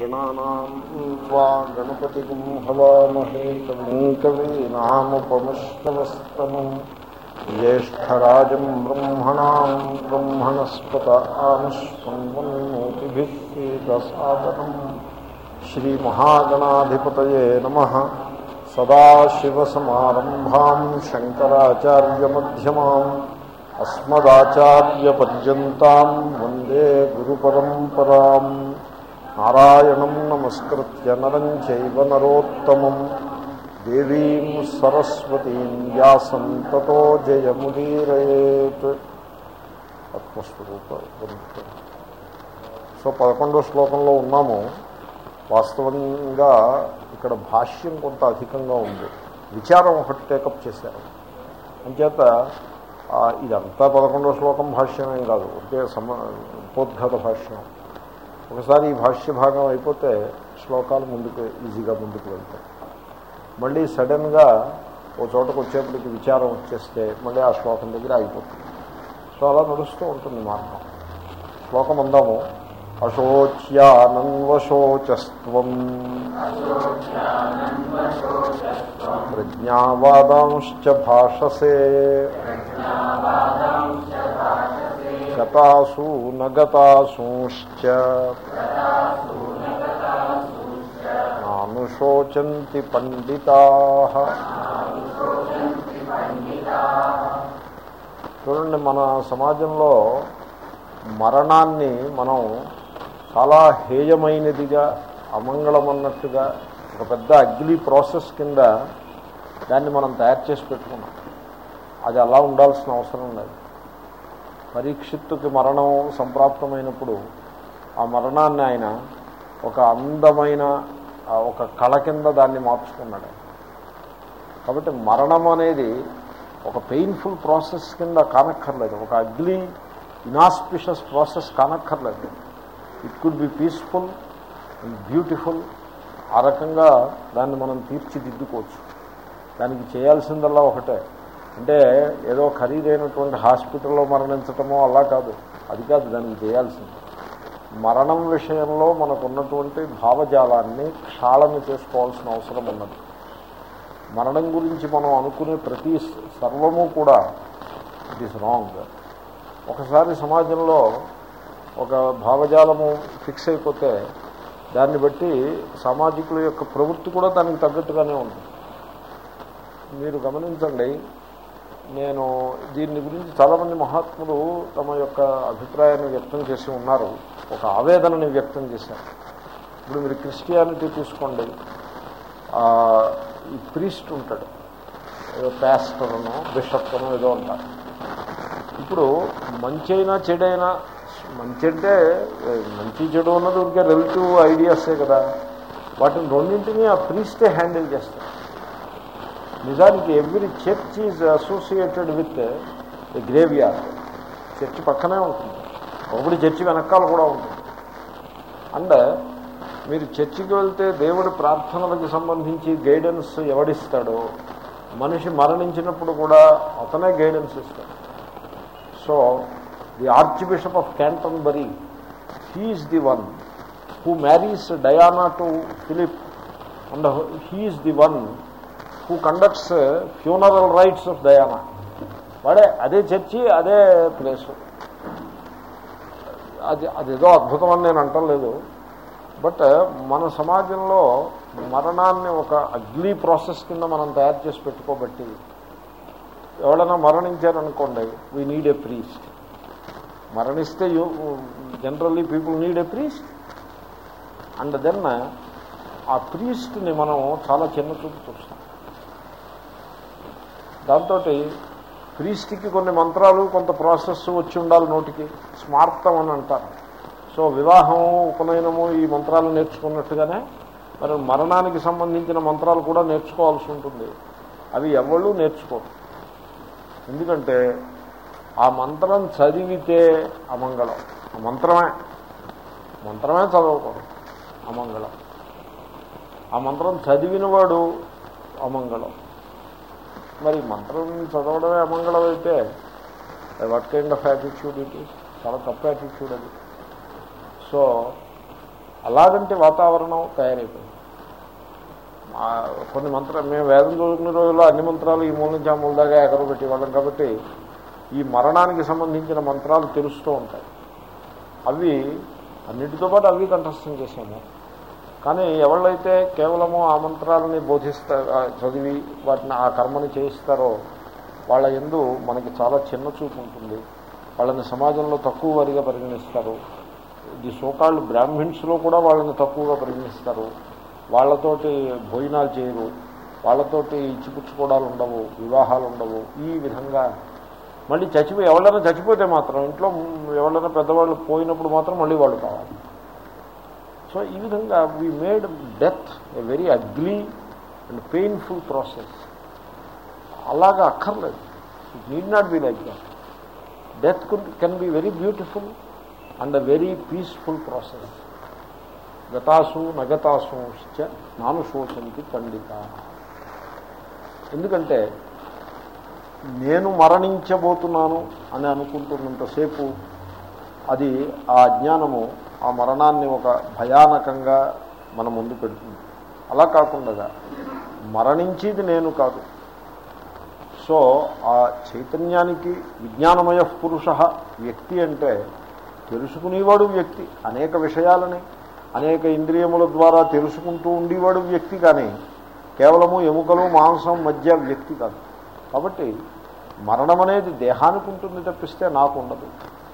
गणानाम् वा गणपतिगुं हवामहे कविम् कवीनामुपमश्रवस्तमम् ज्येष्ठराजम् ब्रह्मणाम् ब्रह्मणस्पत आनुष्वन्वन्नोतिभिः सीदसादनम् श्रीमहागणाधिपतये नमः सदाशिवसमारम्भाम् शङ्कराचार्यमध्यमाम् अस्मदाचार्यपर्यन्ताम् वन्दे गुरुपरम्पराम् नारायणम् नमस्कृत्य नरम् चैव नरोत्तमम् దేవీం సరస్వతీం వ్యాసం తతో జయముదీరయేత్ ఆత్మస్వరూప సో పదకొండో శ్లోకంలో ఉన్నాము వాస్తవంగా ఇక్కడ భాష్యం కొంత అధికంగా ఉంది విచారం ఒకటి టేకప్ చేశారు అంచేత ఇదంతా పదకొండో శ్లోకం భాష్యమేం కాదు ఒకే సమ ఉపోద్ఘాత భాష్యం ఒకసారి ఈ భాష్య భాగం అయిపోతే శ్లోకాలు ముందుకు ఈజీగా ముందుకు వెళ్తాయి మళ్ళీ సడన్గా ఓ చోటకు వచ్చేప్పటికి విచారం వచ్చేస్తే మళ్ళీ ఆ శ్లోకం దగ్గర ఆగిపోతుంది సో అలా నడుస్తూ ఉంటుంది మార్గం శ్లోకం అందాము అశోచ్యానన్వశోచస్వం ప్రజ్ఞావాదాంశ్చ భాషసే గతాసు నగతాసూశ్చ నానుశోచంతి పండితా చూడండి మన సమాజంలో మరణాన్ని మనం చాలా హేయమైనదిగా అమంగళమన్నట్టుగా ఒక పెద్ద అగ్లీ ప్రాసెస్ కింద దాన్ని మనం తయారు చేసి పెట్టుకున్నాం అది అలా ఉండాల్సిన అవసరం లేదు పరీక్షిత్తుకి మరణం సంప్రాప్తమైనప్పుడు ఆ మరణాన్ని ఆయన ఒక అందమైన ఒక కళ కింద దాన్ని మార్చుకున్నాడు కాబట్టి మరణం అనేది ఒక పెయిన్ఫుల్ ప్రాసెస్ కింద కానక్కర్లేదు ఒక అగ్లీ ఇనాస్పిషస్ ప్రాసెస్ కానక్కర్లేదు it could be peaceful and beautiful ఆ రకంగా దాన్ని మనం తీర్చిదిద్దుకోవచ్చు దానికి చేయాల్సిందల్లా ఒకటే అంటే ఏదో ఖరీదైనటువంటి హాస్పిటల్లో మరణించటమో అలా కాదు అది కాదు దానికి చేయాల్సింది మరణం విషయంలో మనకు ఉన్నటువంటి భావజాలాన్ని క్షాళన చేసుకోవాల్సిన అవసరం ఉన్నది మరణం గురించి మనం అనుకునే ప్రతి సర్వము కూడా ఇట్ ఈస్ రాంగ్ ఒకసారి సమాజంలో ఒక భావజాలము ఫిక్స్ అయిపోతే దాన్ని బట్టి సామాజికుల యొక్క ప్రవృత్తి కూడా దానికి తగ్గట్టుగానే ఉంటుంది మీరు గమనించండి నేను దీని గురించి చాలామంది మహాత్ములు తమ యొక్క అభిప్రాయాన్ని వ్యక్తం చేసి ఉన్నారు ఒక ఆవేదనని వ్యక్తం చేశారు ఇప్పుడు మీరు క్రిస్టియానిటీ తీసుకోండి ఈ ప్రీస్ట్ ఉంటాడు ఏదో ప్యాస్టర్ను బిషప్ అనో ఏదో అంటారు ఇప్పుడు మంచైనా చెడైనా మంచి అంటే మంచి చెడు అన్నది ఉంటే రిలేటివ్ ఐడియాసే కదా వాటిని రెండింటినీ ఆ ప్రీస్టే హ్యాండిల్ చేస్తారు నిజానికి every church is associated with the graveyard church పక్కనే ఉంటుంది ఒకటి చర్చి వెనకాల కూడా ఉంటుంది అండ్ మీరు చర్చికి వెళ్తే దేవుడి ప్రార్థనలకు సంబంధించి గైడెన్స్ ఎవడిస్తాడో మనిషి మరణించినప్పుడు కూడా అతనే గైడెన్స్ ఇస్తాడు so the archbishop of Canterbury he's the one who marries Diana to Philip and he's the one who conducts funeral rites of Diana వాడే అదే చర్చి అదే ప్లేసు అది అదేదో అద్భుతం అని నేను అంటలేదు బట్ మన సమాజంలో మరణాన్ని ఒక అగ్లీ ప్రాసెస్ కింద మనం తయారు చేసి పెట్టుకోబట్టి ఎవరైనా మరణించారనుకోండి వీ నీడ్ ఏ ప్రీస్ట్ మరణిస్తే you generally people need a priest and then ఆ ప్రీస్ట్ని మనం చాలా చిన్న చూపు చూస్తాం దాంతో ప్రీస్ట్కి కొన్ని మంత్రాలు కొంత ప్రాసెస్ వచ్చి ఉండాలి నోటికి స్మార్థం అని అంటారు సో వివాహం ఉపనయనము ఈ మంత్రాలు నేర్చుకున్నట్టుగానే మరి మరణానికి సంబంధించిన మంత్రాలు కూడా నేర్చుకోవాల్సి ఉంటుంది అవి ఎవళ్ళు నేర్చుకోరు ఎందుకంటే ఆ మంత్రం చదివితే అమంగళం ఆ మంత్రమే మంత్రమే చదవకూడదు అమంగళం ఆ మంత్రం చదివినవాడు అమంగళం మరి మంత్రం చదవడమే అమంగళం అయితే what kind of attitude it is చాలా తప్పు యాటిట్యూడ్ అది సో అలాగంటే వాతావరణం తయారైపోయింది ఆ, కొన్ని మంత్రాలు మేము వేదం చదువుకునే రోజుల్లో అన్ని మంత్రాలు ఈ మూల నుంచి ఆ మూల దాకా ఎకరు పెట్టేవాళ్ళం కాబట్టి ఈ మరణానికి సంబంధించిన మంత్రాలు తెలుస్తూ ఉంటాయి అవి అన్నిటితో పాటు అవి కంఠస్థం చేశాము కానీ ఎవళ్ళైతే కేవలము ఆ మంత్రాలని బోధిస్తా ఆ, చదివి వాటిని ఆ కర్మని చేయిస్తారో వాళ్ళ ఎందు మనకి చాలా చిన్న చూపు ఉంటుంది వాళ్ళని సమాజంలో తక్కువ వారిగా పరిగణిస్తారు ది సోకాళ్ళు బ్రాహ్మిన్స్లో కూడా వాళ్ళని తక్కువగా పరిగణిస్తారు వాళ్ళతోటి భోజనాలు చేయరు వాళ్ళతోటి ఇచ్చిపుచ్చుకోవడాలు ఉండవు వివాహాలు ఉండవు ఈ విధంగా మళ్ళీ చచ్చిపోయి ఎవరైనా చచ్చిపోతే మాత్రం ఇంట్లో ఎవరైనా పెద్దవాళ్ళు పోయినప్పుడు మాత్రం మళ్ళీ వాళ్ళు కావాలి సో ఈ విధంగా we made death a very ugly and painful process అలాగా అక్కర్లేదు it need not be like that death can be very beautiful and a very peaceful process గతాసు నగతాసు నాను శోచంతి పండిత ఎందుకంటే నేను మరణించబోతున్నాను అని అనుకుంటున్నంతసేపు అది ఆ అజ్ఞానము ఆ మరణాన్ని ఒక భయానకంగా మన ముందు పెడుతుంది అలా కాకుండా మరణించేది నేను కాదు సో ఆ చైతన్యానికి విజ్ఞానమయ పురుష వ్యక్తి అంటే తెలుసుకునేవాడు వ్యక్తి అనేక విషయాలని అనేక ఇంద్రియముల ద్వారా తెలుసుకుంటూ ఉండేవాడు వ్యక్తి కానీ కేవలము ఎముకలు మాంసం మధ్య వ్యక్తి కాదు కాబట్టి మరణం అనేది దేహానికి ఉంటుంది తప్పిస్తే నాకు ఉండదు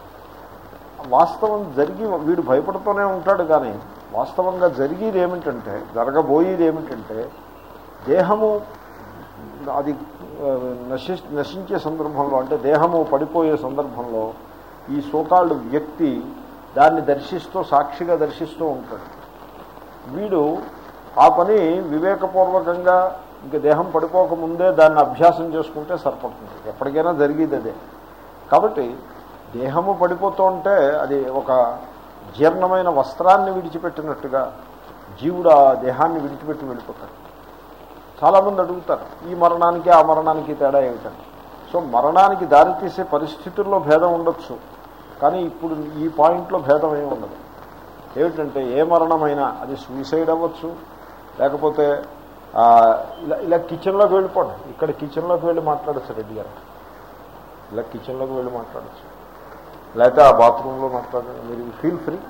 వాస్తవం జరిగి వీడు భయపడుతూనే ఉంటాడు కానీ వాస్తవంగా జరిగేది ఏమిటంటే జరగబోయేది ఏమిటంటే దేహము అది ఆ, నశి నశించే సందర్భంలో అంటే దేహము పడిపోయే సందర్భంలో ఈ సోకాళ్ళు వ్యక్తి దాన్ని దర్శిస్తూ సాక్షిగా దర్శిస్తూ ఉంటాడు వీడు ఆ పని వివేకపూర్వకంగా ఇంక దేహం పడిపోకముందే దాన్ని అభ్యాసం చేసుకుంటే సరిపడుతుంది ఎప్పటికైనా జరిగేది అదే కాబట్టి దేహము పడిపోతూ ఉంటే అది ఒక జీర్ణమైన వస్త్రాన్ని విడిచిపెట్టినట్టుగా జీవుడు ఆ దేహాన్ని విడిచిపెట్టి వెళ్ళిపోతాడు చాలామంది అడుగుతారు ఈ మరణానికి ఆ మరణానికి తేడా ఏమిటని సో మరణానికి దారితీసే పరిస్థితుల్లో భేదం ఉండొచ్చు కానీ ఇప్పుడు ఈ పాయింట్లో భేదం ఏమి ఉండదు ఏమిటంటే ఏ మరణమైనా అది సూసైడ్ అవ్వచ్చు లేకపోతే ఆ, ఇలా ఇలా కిచెన్లోకి వెళ్ళిపోండి ఇక్కడ కిచెన్లోకి వెళ్ళి మాట్లాడచ్చు రెడ్డి గారు ఇలా కిచెన్లోకి వెళ్ళి మాట్లాడచ్చు లేకపోతే ఆ బాత్రూంలో మాట్లాడండి మీరు ఫీల్ ఫ్రీ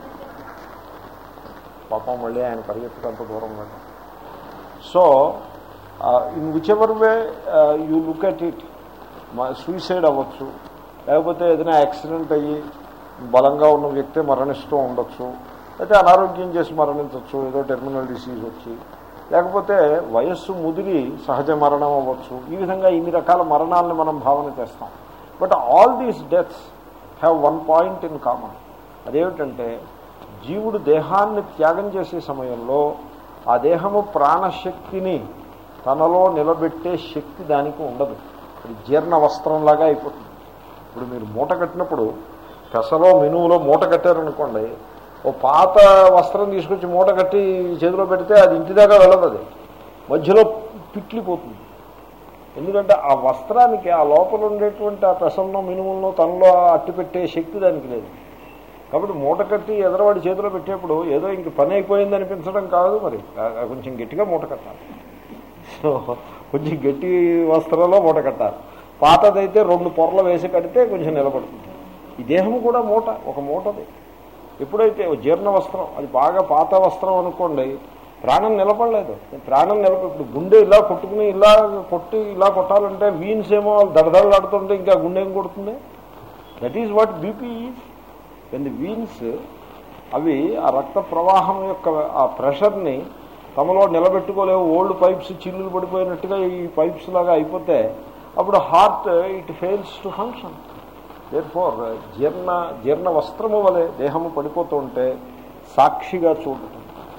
పాపం మళ్ళీ ఆయన పరిగెత్తడంత దూరం వెళ్ళి so in whichever way you look at it suicide అవ్వచ్చు లేకపోతే ఏదైనా యాక్సిడెంట్ అయ్యి బలంగా ఉన్న వ్యక్తి మరణిస్తూ ఉండొచ్చు అయితే అనారోగ్యం చేసి మరణించవచ్చు ఏదో టెర్మినల్ డిసీజ్ వచ్చి లేకపోతే వయస్సు ముదిరి సహజ మరణం అవ్వచ్చు ఈ విధంగా ఇన్ని రకాల మరణాలను మనం భావన చేస్తాం but all these deaths have one point in common అదేమిటంటే జీవుడు దేహాన్ని త్యాగం చేసే సమయంలో ఆ దేహము ప్రాణశక్తిని తనలో నిలబెట్టే శక్తి దానికి ఉండదు అది జీర్ణ వస్త్రంలాగా అయిపోతుంది ఇప్పుడు మీరు మూట కట్టినప్పుడు పెసలో మినువులో మూట కట్టారనుకోండి ఓ పాత వస్త్రం తీసుకొచ్చి మూట కట్టి చేతిలో పెడితే అది ఇంటి దాకా వెళ్ళదు అది మధ్యలో పిట్లిపోతుంది ఎందుకంటే ఆ వస్త్రానికి ఆ లోపల ఉండేటువంటి ఆ పెసల్లో మినుముల్లో తనలో అట్టి పెట్టే శక్తి దానికి లేదు కాబట్టి మూట కట్టి ఎదరవాడి చేతిలో పెట్టేప్పుడు ఏదో ఇంక పని అయిపోయింది అనిపించడం కాదు మరి ఆ- ఆ కొంచెం గట్టిగా మూట కట్టాలి సో కొంచెం గట్టి వస్త్రంలో మూట కట్టాలి పాతదైతే రెండు పొరలు వేసి కడితే కొంచెం నిలబడుతుంది ఈ దేహం కూడా మూట ఒక మూటది ఎప్పుడైతే ఓ జీర్ణ వస్త్రం అది బాగా పాత వస్త్రం అనుకోండి ప్రాణం నిలబడలేదు ప్రాణం నిలబ ఇప్పుడు గుండె ఇలా కొట్టుకుని ఇలా కొట్టి ఇలా కొట్టాలంటే వీన్స్ ఏమో దడదడలాడుతుంటే ఇంకా గుండె ఏం కొడుతుంది that is what BP is when the veins అవి ఆ రక్త ప్రవాహం యొక్క ఆ ప్రెషర్ని తమలో నిలబెట్టుకోలేవు ఓల్డ్ పైప్స్ చిల్లులు పడిపోయినట్టుగా ఈ పైప్స్ లాగా అయిపోతే అప్పుడు heart it fails to function therefore జీర్ణ జీర్ణ వస్త్రము వలె దేహము పడిపోతూ ఉంటే సాక్షిగా చూడటం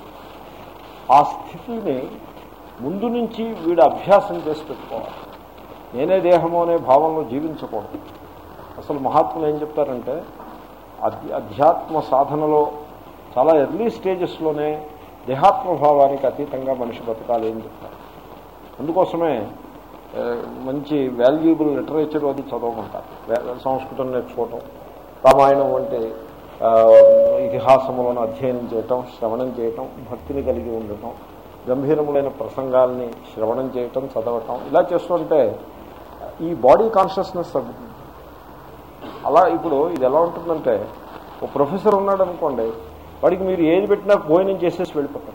ఆ స్థితిని ముందు నుంచి వీడు అభ్యాసం చేసి పెట్టుకోవాలి నేనే దేహము అనే భావంలో జీవించకూడదు అసలు మహాత్ములు ఏం చెప్తారంటే అధ్య అధ్యాత్మ సాధనలో చాలా ఎర్లీ స్టేజెస్లోనే దేహాత్మభావానికి అతీతంగా మనిషి బతకాలి అని చెప్తారు అందుకోసమే ఆ, మంచి వాల్యుయబుల్ లిటరేచర్ అది చదవమంటారు వే- సంస్కృతం నేర్చుకోవటం రామాయణం వంటి ఆ, ఇతిహాసములను అధ్యయనం చేయటం శ్రవణం చేయటం భక్తిని కలిగి ఉండటం గంభీరములైన ప్రసంగాల్ని శ్రవణం చేయటం చదవటం ఇలా చేస్తుంటే ఈ బాడీ కాన్షియస్నెస్ తగ్గుతుంది అలా ఇప్పుడు ఇది ఎలా ఉంటుందంటే ఒక ప్రొఫెసర్ ఉన్నాడు అనుకోండి వాడికి మీరు ఏది పెట్టినా భోజనం చేసేసి వెళ్ళిపోతారు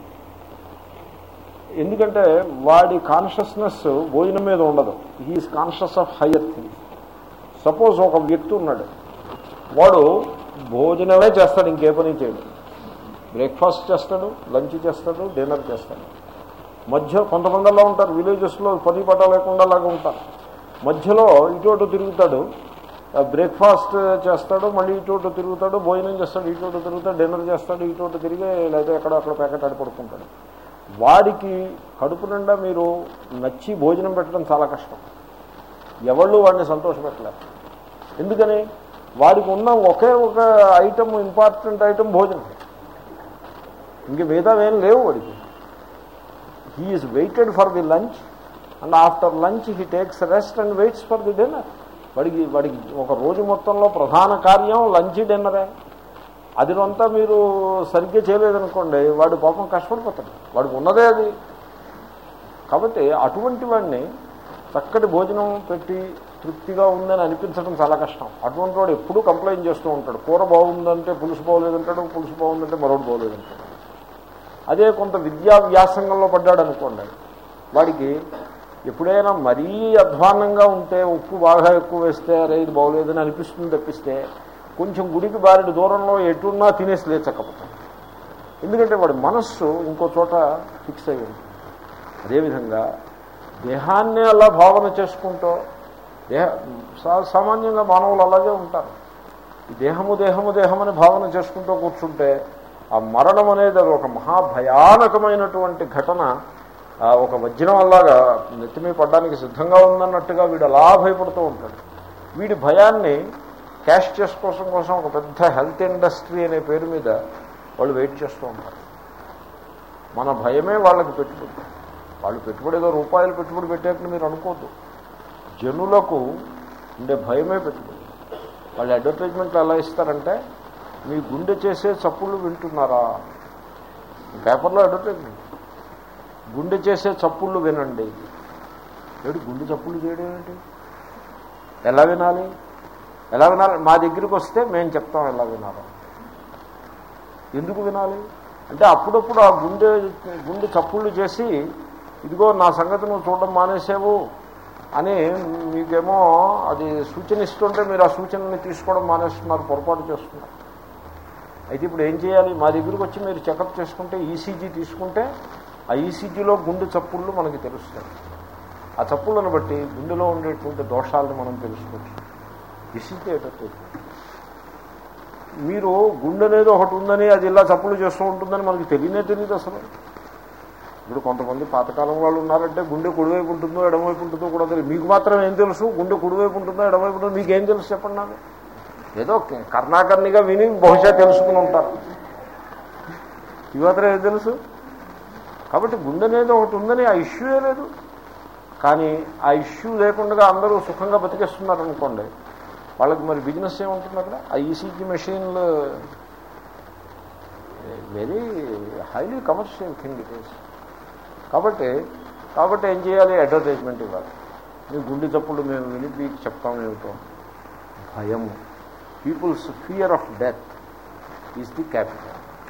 ఎందుకంటే వాడి కాన్షియస్నెస్ భోజనం మీద ఉండదు he's conscious of higher things suppose ఒక వ్యక్తి ఉన్నాడు వాడు భోజనమే చేస్తాడు ఇంకే పని చేయడు బ్రేక్ఫాస్ట్ చేస్తాడు లంచ్ చేస్తాడు డిన్నర్ చేస్తాడు మధ్య కొంతమంది అలా ఉంటారు విలేజెస్లో పని పట్ట లేకుండా అలాగా ఉంటారు మధ్యలో ఇటు అటు తిరుగుతాడు బ్రేక్ఫాస్ట్ చేస్తాడు మళ్ళీ ఇటు అటు తిరుగుతాడు భోజనం చేస్తాడు ఇటు అటు తిరుగుతాడు డిన్నర్ చేస్తాడు ఇటు అటు తిరిగి లేదా ఎక్కడ అక్కడ ప్యాకెట్ ఆడి పడుకుంటాడు వాడికి కడుపు నిండా మీరు నచ్చి భోజనం పెట్టడం చాలా కష్టం ఎవళ్ళు వాడిని సంతోషపెట్టలేరు ఎందుకని వాడికి ఉన్న ఒకే ఒక ఐటమ్ ఇంపార్టెంట్ ఐటమ్ భోజనం ఇంక మిగతా ఏం లేవు వాడికి he is waited for the lunch and after lunch he takes rest and waits for the dinner వాడికి వాడికి ఒక రోజు మొత్తంలో ప్రధాన కార్యం లంచ్ డిన్నరే అదినంతా మీరు సరిగ్గా చేయలేదనుకోండి వాడు పాపం కష్టపడిపోతాడు వాడికి ఉన్నదే అది కాబట్టి అటువంటి వాడిని చక్కటి భోజనం పెట్టి తృప్తిగా ఉందని అనిపించడం చాలా కష్టం అటువంటి వాడు ఎప్పుడూ కంప్లైంట్ చేస్తూ ఉంటాడు కూర బాగుందంటే పులుసు బాగోలేదంటాడు పులుసు బాగుందంటే మరొకటి బాగోలేదంటాడు అదే కొంత విద్యా వ్యాసంగంలో పడ్డాడు అనుకోండి వాడికి ఎప్పుడైనా మరీ అధ్వాన్నంగా ఉంటే ఉప్పు బాగా ఎక్కువ వేస్తే అరే ఇది బాగోలేదని అనిపిస్తుంది తప్పిస్తే కొంచెం గుడికి బారెడు దూరంలో ఎటున్నా తినేసి లేచకపోతాడు ఎందుకంటే వాడి మనస్సు ఇంకో చోట ఫిక్స్ అయ్యి ఉంది అదేవిధంగా దేహాన్ని అలా భావన చేసుకుంటూ దేహ సా- సామాన్యంగా మానవులు అలాగే ఉంటారు ఈ దేహము దేహము దేహమని భావన చేసుకుంటూ కూర్చుంటే ఆ మరణం అనేది అది ఒక మహాభయానకమైనటువంటి ఘటన ఆ, ఒక వజ్రం అలాగా నెత్తిమీ పడడానికి సిద్ధంగా ఉందన్నట్టుగా వీడు అలా భయపడుతూ ఉంటాడు వీడి భయాన్ని క్యాష్ చేసుకోవడం కోసం ఒక పెద్ద హెల్త్ ఇండస్ట్రీ అనే పేరు మీద వాళ్ళు వెయిట్ చేస్తూ ఉంటారు మన భయమే వాళ్ళకి పెట్టుబడి వాళ్ళు పెట్టుబడి ఏదో రూపాయలు పెట్టుబడి పెట్టేట్టు మీరు అనుకోవద్దు జనులకు ఉండే భయమే పెట్టుబడి వాళ్ళు అడ్వర్టైజ్మెంట్లు ఎలా ఇస్తారంటే మీ గుండె చేసే చప్పుళ్ళు వింటున్నారా పేపర్లో అడ్వర్టైజ్మెంట్ గుండె చేసే చప్పుళ్ళు వినండి ఏడు గుండె చప్పుళ్ళు చేయడం ఏంటి ఎలా వినాలి ఎలా వినాలి మా దగ్గరికి వస్తే మేము చెప్తాం ఎలా వినాలి ఎందుకు వినాలి అంటే అప్పుడప్పుడు ఆ గుండె గుండె చప్పుళ్ళు చేసి ఇదిగో నా సంగతి నువ్వు చూడడం మానేసావు అని మీకేమో అది సూచన ఇస్తుంటే మీరు ఆ సూచనని తీసుకోవడం మానేస్తున్నారు పొరపాటు చేస్తున్నారు అయితే ఇప్పుడు ఏం చేయాలి మా దగ్గరికి వచ్చి మీరు చెకప్ చేసుకుంటే ఈసీజీ తీసుకుంటే ఆ ఈసీజీలో గుండె చప్పుళ్ళు మనకి తెలుస్తాయి ఆ చప్పుళ్ళను బట్టి గుండెలో ఉండేటువంటి దోషాలను మనం తెలుసుకోవచ్చు ఈసీజీ ఏంటో మీరు గుండె అనేది ఒకటి ఉందని అది ఇలా చప్పులు చేస్తూ ఉంటుందని మనకి తెలియనే తెలియదు అసలు ఇప్పుడు కొంతమంది పాతకాలం వాళ్ళు ఉన్నారంటే గుండె కుడివైపు ఉంటుందో ఎడమవైపు ఉంటుందో కూడా తెలియదు మీకు మాత్రం ఏం తెలుసు గుండె కుడివైపు ఉంటుందో ఎడమవైపు ఉంటుందో మీకేం తెలుసు చెప్పండి నాకు ఏదో కర్ణాకర్ణిగా విని బహుశా తెలుసుకుని ఉంటారు ఇవి మాత్రం ఏం తెలుసు కాబట్టి గుండె అనేది ఒకటి ఉందని ఆ ఇష్యూయే లేదు కానీ ఆ ఇష్యూ లేకుండా అందరూ సుఖంగా బతికేస్తున్నారు అనుకోండి వాళ్ళకి మరి బిజినెస్ ఏముంటుంది అక్కడ ఆ ఈసీజీ మెషిన్లు very highly commercial thing it is కాబట్టి కాబట్టి ఏం చేయాలి అడ్వర్టైజ్మెంట్ ఇవ్వాలి మీ గుండె చప్పుడు మేము విని మీకు చెప్తాం ఏమిటో భయము people's fear of death is the capital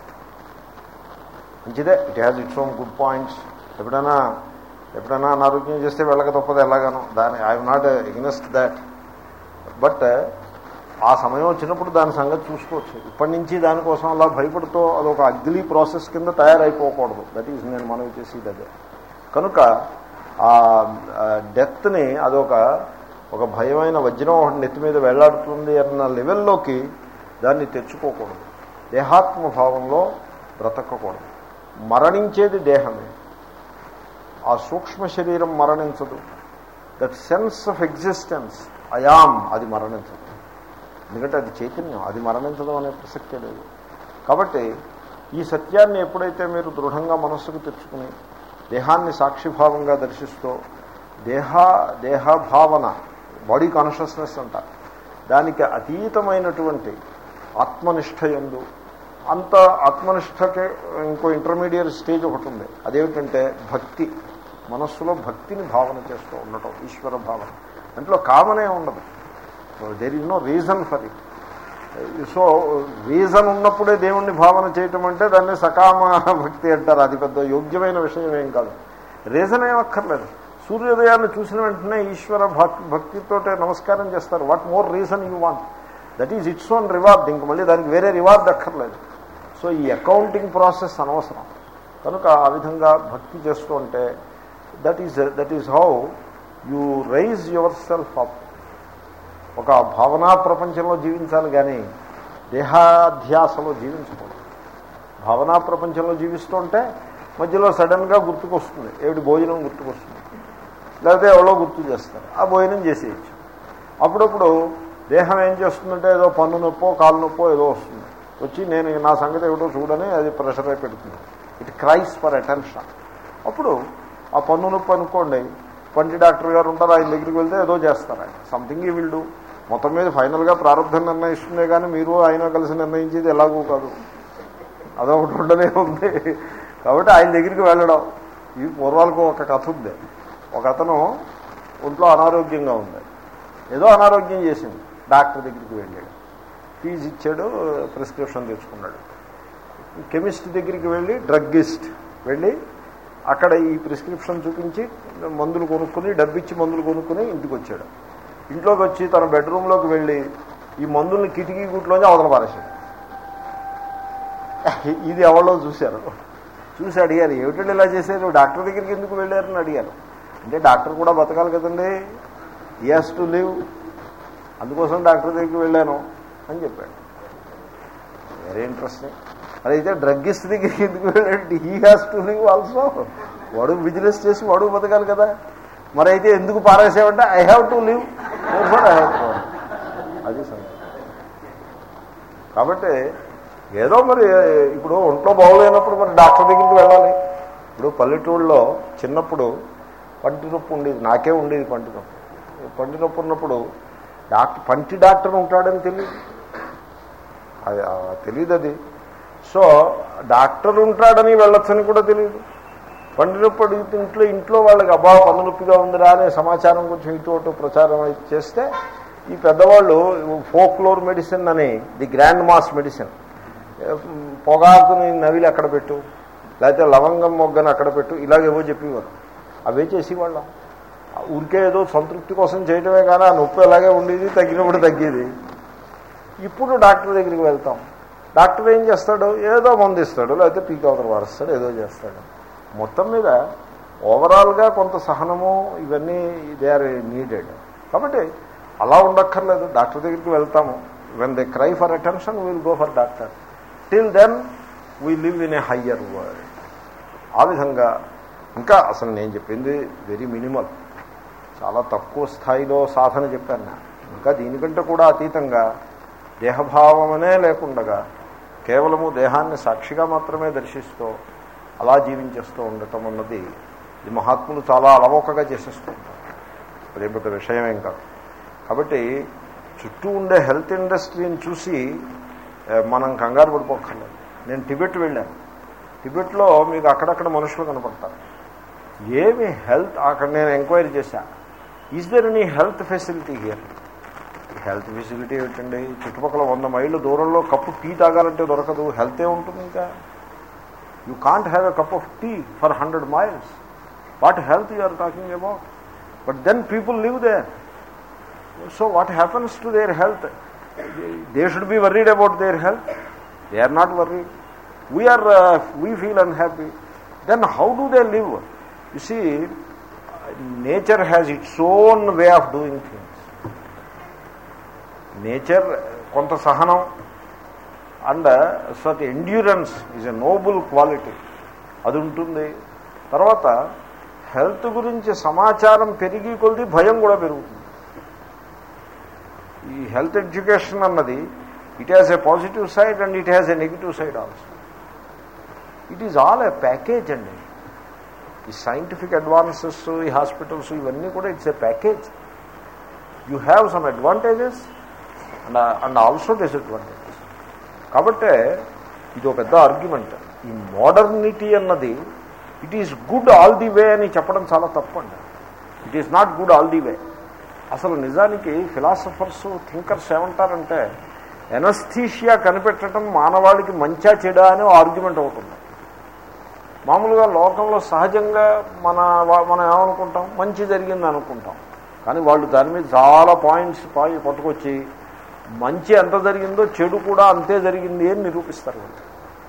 మంచిదే it has its own good points ఎప్పుడైనా ఎప్పుడైనా అనారోగ్యం చేస్తే వెళ్ళక తప్పదు ఎలాగానో దాని I'm not against that but ఆ సమయం వచ్చినప్పుడు దాని సంగతి చూసుకోవచ్చు ఇప్పటి నుంచి దానికోసం అలా భయపడుతూ అదొక అగ్లీ ప్రాసెస్ కింద తయారైపోకూడదు దట్ ఈజ్ నేను మనవి చేసేది అదే కనుక ఆ డెత్ని అదొక ఒక భయమైన వజ్రం ఒకటి నెత్తి మీద వెళ్లాడుతుంది అన్న లెవెల్లోకి దాన్ని తెచ్చుకోకూడదు దేహాత్మ భావంలో బ్రతకకూడదు మరణించేది దేహమే ఆ సూక్ష్మ శరీరం మరణించదు that sense of existence I am అది మరణించదు ఎందుకంటే అది చైతన్యం అది మరణించడం అనే ప్రసక్తే లేదు కాబట్టి ఈ సత్యాన్ని ఎప్పుడైతే మీరు దృఢంగా మనస్సుకు తెచ్చుకుని దేహాన్ని సాక్షిభావంగా దర్శిస్తూ దేహ దేహభావన బాడీ కాన్షియస్నెస్ అంట దానికి అతీతమైనటువంటి ఆత్మనిష్ట ఎందు అంత ఆత్మనిష్టకి ఇంకో ఇంటర్మీడియట్ స్టేజ్ ఒకటి ఉంది అదేమిటంటే భక్తి మనస్సులో భక్తిని భావన చేస్తూ ఉండటం ఈశ్వర భావన దాంట్లో కామనే ఉండదు there is no reason for it so reason ఉన్నప్పుడే దేవుణ్ణి భావన చేయటం అంటే దాన్ని సకామ భక్తి అంటారు అది పెద్ద యోగ్యమైన విషయం ఏం కాదు రీజన్ ఏం అక్కర్లేదు సూర్యోదయాన్ని చూసిన వెంటనే ఈశ్వర భక్ భక్తితోటే నమస్కారం చేస్తారు what more reason you want that is its own reward ఇంక మళ్ళీ దానికి వేరే రివార్డ్ అక్కర్లేదు సో ఈ అకౌంటింగ్ ప్రాసెస్ అనవసరం కనుక ఆ విధంగా భక్తి చేస్తూ ఉంటే that is that is how you raise yourself up ఒక భావనా ప్రపంచంలో జీవించాలి కానీ దేహాధ్యాసలో జీవించకూడదు భావనా ప్రపంచంలో జీవిస్తుంటే మధ్యలో సడన్గా గుర్తుకొస్తుంది ఏమిటి భోజనం గుర్తుకొస్తుంది లేకపోతే ఎవరో గుర్తు చేస్తారు ఆ భోజనం చేసేయచ్చు అప్పుడప్పుడు దేహం ఏం చేస్తుందంటే ఏదో పన్ను నొప్పో కాలు నొప్పో ఏదో వస్తుంది వచ్చి నేను నా సంగతి ఏమిటో చూడని అది ప్రెషర్ అయి పెడుతుంది ఇట్ క్రైస్ ఫర్ అటెన్షన్ అప్పుడు ఆ పన్ను నొప్పి అనుకోండి పంటి డాక్టర్ గారు ఉంటారు ఆయన దగ్గరికి వెళ్తే ఏదో చేస్తారు ఆయన సంథింగ్ ఈ విల్ డూ మొత్తం మీద ఫైనల్గా ప్రారంభం నిర్ణయిస్తుందే కానీ మీరు ఆయన కలిసి నిర్ణయించేది ఎలాగూ కాదు అదొకటి ఉండనే ఉంది కాబట్టి ఆయన దగ్గరికి వెళ్ళడం ఈ పూర్వాలకు ఒక కథ ఉంది ఒక అతను ఒంట్లో అనారోగ్యంగా ఉంది ఏదో అనారోగ్యం చేసింది డాక్టర్ దగ్గరికి వెళ్ళాడు ఫీజు ఇచ్చాడు ప్రిస్క్రిప్షన్ తెచ్చుకున్నాడు కెమిస్ట్ దగ్గరికి వెళ్ళి డ్రగ్గిస్ట్ వెళ్ళి అక్కడ ఈ ప్రిస్క్రిప్షన్ చూపించి మందులు కొనుక్కుని డబ్బిచ్చి మందులు కొనుక్కుని ఇంటికి వచ్చాడు ఇంట్లోకి వచ్చి తన బెడ్రూమ్లోకి వెళ్ళి ఈ మందుల్ని కిటికీ గుట్లోనే అవతల పారేశాడు ఇది ఎవరో చూశారు చూసి అడిగారు ఏమిటండి ఇలా చేశారు డాక్టర్ దగ్గరికి ఎందుకు వెళ్ళారని అడిగారు అంటే డాక్టర్ కూడా బతకాలి కదండి ఈఎస్ టు లివ్ అందుకోసం డాక్టర్ దగ్గరికి వెళ్ళాను అని చెప్పాడు వెరీ ఇంట్రెస్టింగ్ అదైతే డ్రగ్గిస్ట్ దగ్గరికి ఎందుకు వెళ్ళాడు he has to live also వాడు బిజినెస్ చేసి వాడు బతకాలి కదా మరి అయితే ఎందుకు పారేసామంటే I have to live I have to అది సంగతి కాబట్టి ఏదో మరి ఇప్పుడు ఒంట్లో బాగోలేనప్పుడు మరి డాక్టర్ దగ్గరికి వెళ్ళాలి ఇప్పుడు పల్లెటూళ్ళలో చిన్నప్పుడు పంటి నొప్పి ఉండేది నాకే ఉండేది పంటి నొప్పి పంటి నొప్పి ఉన్నప్పుడు డాక్టర్ పంటి డాక్టర్ ఉంటాడని తెలియదు అది తెలియదు అది సో డాక్టర్ ఉంటాడని వెళ్ళొచ్చని కూడా తెలియదు పంటి నొప్పి అడిగితే ఇంట్లో ఇంట్లో వాళ్ళకి అబ్బా పన్ను నొప్పిగా ఉందిరా అనే సమాచారం కొంచెం ఇటు అటు ప్రచారం చేస్తే ఈ పెద్దవాళ్ళు ఫోక్లోర్ మెడిసిన్ అని ది గ్రాండ్ మాస్ మెడిసిన్ పొగాకుని నవిలి అక్కడ పెట్టు లేకపోతే లవంగం మొగ్గని అక్కడ పెట్టు ఇలాగేవో చెప్పేవారు అవే చేసేవాళ్ళం ఊరికే ఏదో సంతృప్తి కోసం చేయడమే కానీ ఆ నొప్పి అలాగే ఉండేది తగ్గినప్పుడు తగ్గేది ఇప్పుడు డాక్టర్ దగ్గరికి వెళ్తాం డాక్టర్ ఏం చేస్తాడు ఏదో మందు ఇస్తాడు లేకపోతే పీక్ అవతల వారుస్తాడు ఏదో చేస్తాడు మొత్తం మీద ఓవరాల్గా కొంత సహనము ఇవన్నీ దే ఆర్ నీడెడ్ కాబట్టి అలా ఉండక్కర్లేదు డాక్టర్ దగ్గరికి వెళ్తాము when they cry for attention will go for doctor till then we live in a higher world ఆ విధంగా ఇంకా అసలు నేను చెప్పింది వెరీ మినిమల్ చాలా తక్కువ స్థాయిలో సాధన చెప్పాను ఇంకా దీనికంటే కూడా అతీతంగా దేహభావమనే లేకుండగా కేవలము దేహాన్ని సాక్షిగా మాత్రమే దర్శిస్తూ అలా జీవించేస్తూ ఉండటం అన్నది ఈ మహాత్ములు చాలా అలవోకగా చేసేస్తూ ఉంటారు అదే పెద్ద విషయమేం కాదు కాబట్టి చుట్టూ ఉండే హెల్త్ ఇండస్ట్రీని చూసి మనం కంగారు పడిపోక్కర్లేదు నేను టిబెట్ వెళ్ళాను టిబెట్లో మీకు అక్కడక్కడ మనుషులు కనపడతారు ఏమి హెల్త్ అక్కడ నేను ఎంక్వైరీ చేశా is there any health facility here health facility ఏమిటండి చుట్టుపక్కల వంద మైళ్ళు దూరంలో కప్పు టీ తాగాలంటే దొరకదు హెల్త్ ఏ ఉంటుంది ఇంకా you can't have a cup of tea for hundred miles what health you are talking about but then people live there so what happens to their health they should be worried about their health they are not worried we're we feel unhappy then how do they live you see nature has its own way of doing things nature కొంత సహనం and such endurance is a Nobel quality అది ఉంటుంది తర్వాత health గురించి సమాచారం పెరిగి కొలిది భయం కూడా పెరుగుతుంది ఈ హెల్త్ ఎడ్యుకేషన్ అన్నది it has a positive side and it has a negative side also it is all a package అండి ఈ సైంటిఫిక్ అడ్వాన్సెస్ ఈ హాస్పిటల్స్ ఇవన్నీ కూడా it's a package you have some advantages and and also disadvantages కాబట్టే ఇది ఒక పెద్ద argument ఈ మోడర్నిటీ అన్నది it is good all the way అని చెప్పడం చాలా తప్పండి it is not good all the way అసలు నిజానికి ఫిలాసఫర్స్ థింకర్స్ ఏమంటారంటే ఎనస్థీషియా కనిపెట్టడం మానవాళికి మంచా చెడా అని ఆర్గ్యుమెంట్ అవుతుంది మామూలుగా లోకంలో సహజంగా మన వా- మనం ఏమనుకుంటాం మంచి జరిగింది అనుకుంటాం కానీ వాళ్ళు దాని మీద చాలా పాయింట్స్ పాయి పట్టుకొచ్చి మంచి ఎంత జరిగిందో చెడు కూడా అంతే జరిగింది అని నిరూపిస్తారు వాళ్ళు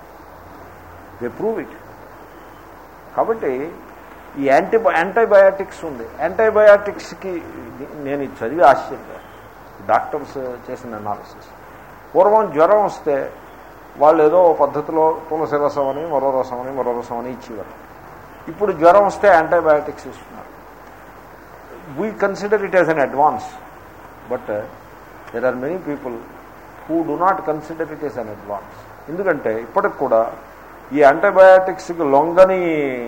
దే ప్రూవ్ ఇట్ కాబట్టి ఈ యాంటీ యాంటీబయాటిక్స్ ఉంది యాంటీబయాటిక్స్కి నేను ఇది చదివి ఆశ్చర్య డాక్టర్స్ చేసిన అనాలిసిస్ పూర్వం జ్వరం వస్తే వాళ్ళు ఏదో ఓ పద్ధతిలో తులసి రసం అని మరో రసం అని మరో రసం అని ఇచ్చేవారు ఇప్పుడు జ్వరం వస్తే యాంటీబయాటిక్స్ ఇస్తున్నారు we consider it as an advance but there are many people who do not consider it as an advance ఎందుకంటే ఇప్పటికి కూడా ఈ యాంటీబయాటిక్స్కి లొంగని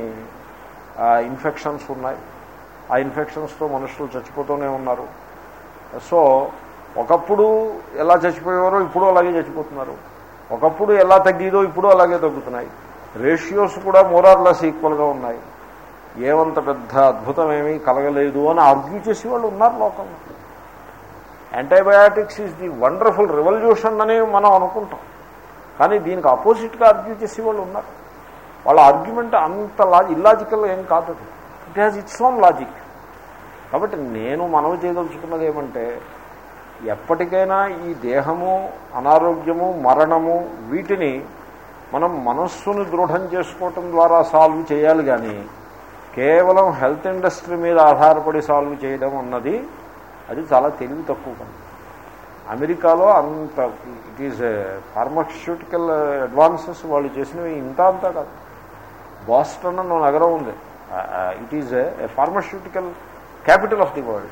ఇన్ఫెక్షన్స్ ఉన్నాయి ఆ ఇన్ఫెక్షన్స్తో మనుషులు చచ్చిపోతూనే ఉన్నారు సో ఒకప్పుడు ఎలా చచ్చిపోయేవారో ఇప్పుడు అలాగే చచ్చిపోతున్నారు ఒకప్పుడు ఎలా తగ్గేదో ఇప్పుడు అలాగే తగ్గుతున్నాయి రేషియోస్ కూడా మోరార్లెస్ ఈక్వల్గా ఉన్నాయి ఏమంత పెద్ద అద్భుతం ఏమీ కలగలేదు అని ఆర్గ్యూ చేసే వాళ్ళు ఉన్నారు లోకంలో antibiotics is the wonderful revolution అని మనం అనుకుంటాం కానీ దీనికి ఆపోజిట్గా ఆర్గ్యూ చేసే వాళ్ళు ఉన్నారు వాళ్ళ ఆర్గ్యుమెంట్ అంత లా ఇల్లాజికల్ ఏం కాదు అది it has its own logic కాబట్టి నేను మనవి చేయదలుచుకున్నది ఏమంటే ఎప్పటికైనా ఈ దేహము అనారోగ్యము మరణము వీటిని మనం మనస్సును దృఢం చేసుకోవటం ద్వారా సాల్వ్ చేయాలి కానీ కేవలం హెల్త్ ఇండస్ట్రీ మీద ఆధారపడి సాల్వ్ చేయడం అన్నది అది చాలా తెలివి తక్కువ పని అమెరికాలో అంత ఇట్ ఈజ్ ఫార్మాస్యూటికల్ అడ్వాన్సెస్ వాళ్ళు చేసినవి ఇంత అంతా కాదు బాస్టన్ అన్న నగరం ఉంది it is a pharmaceutical capital of the world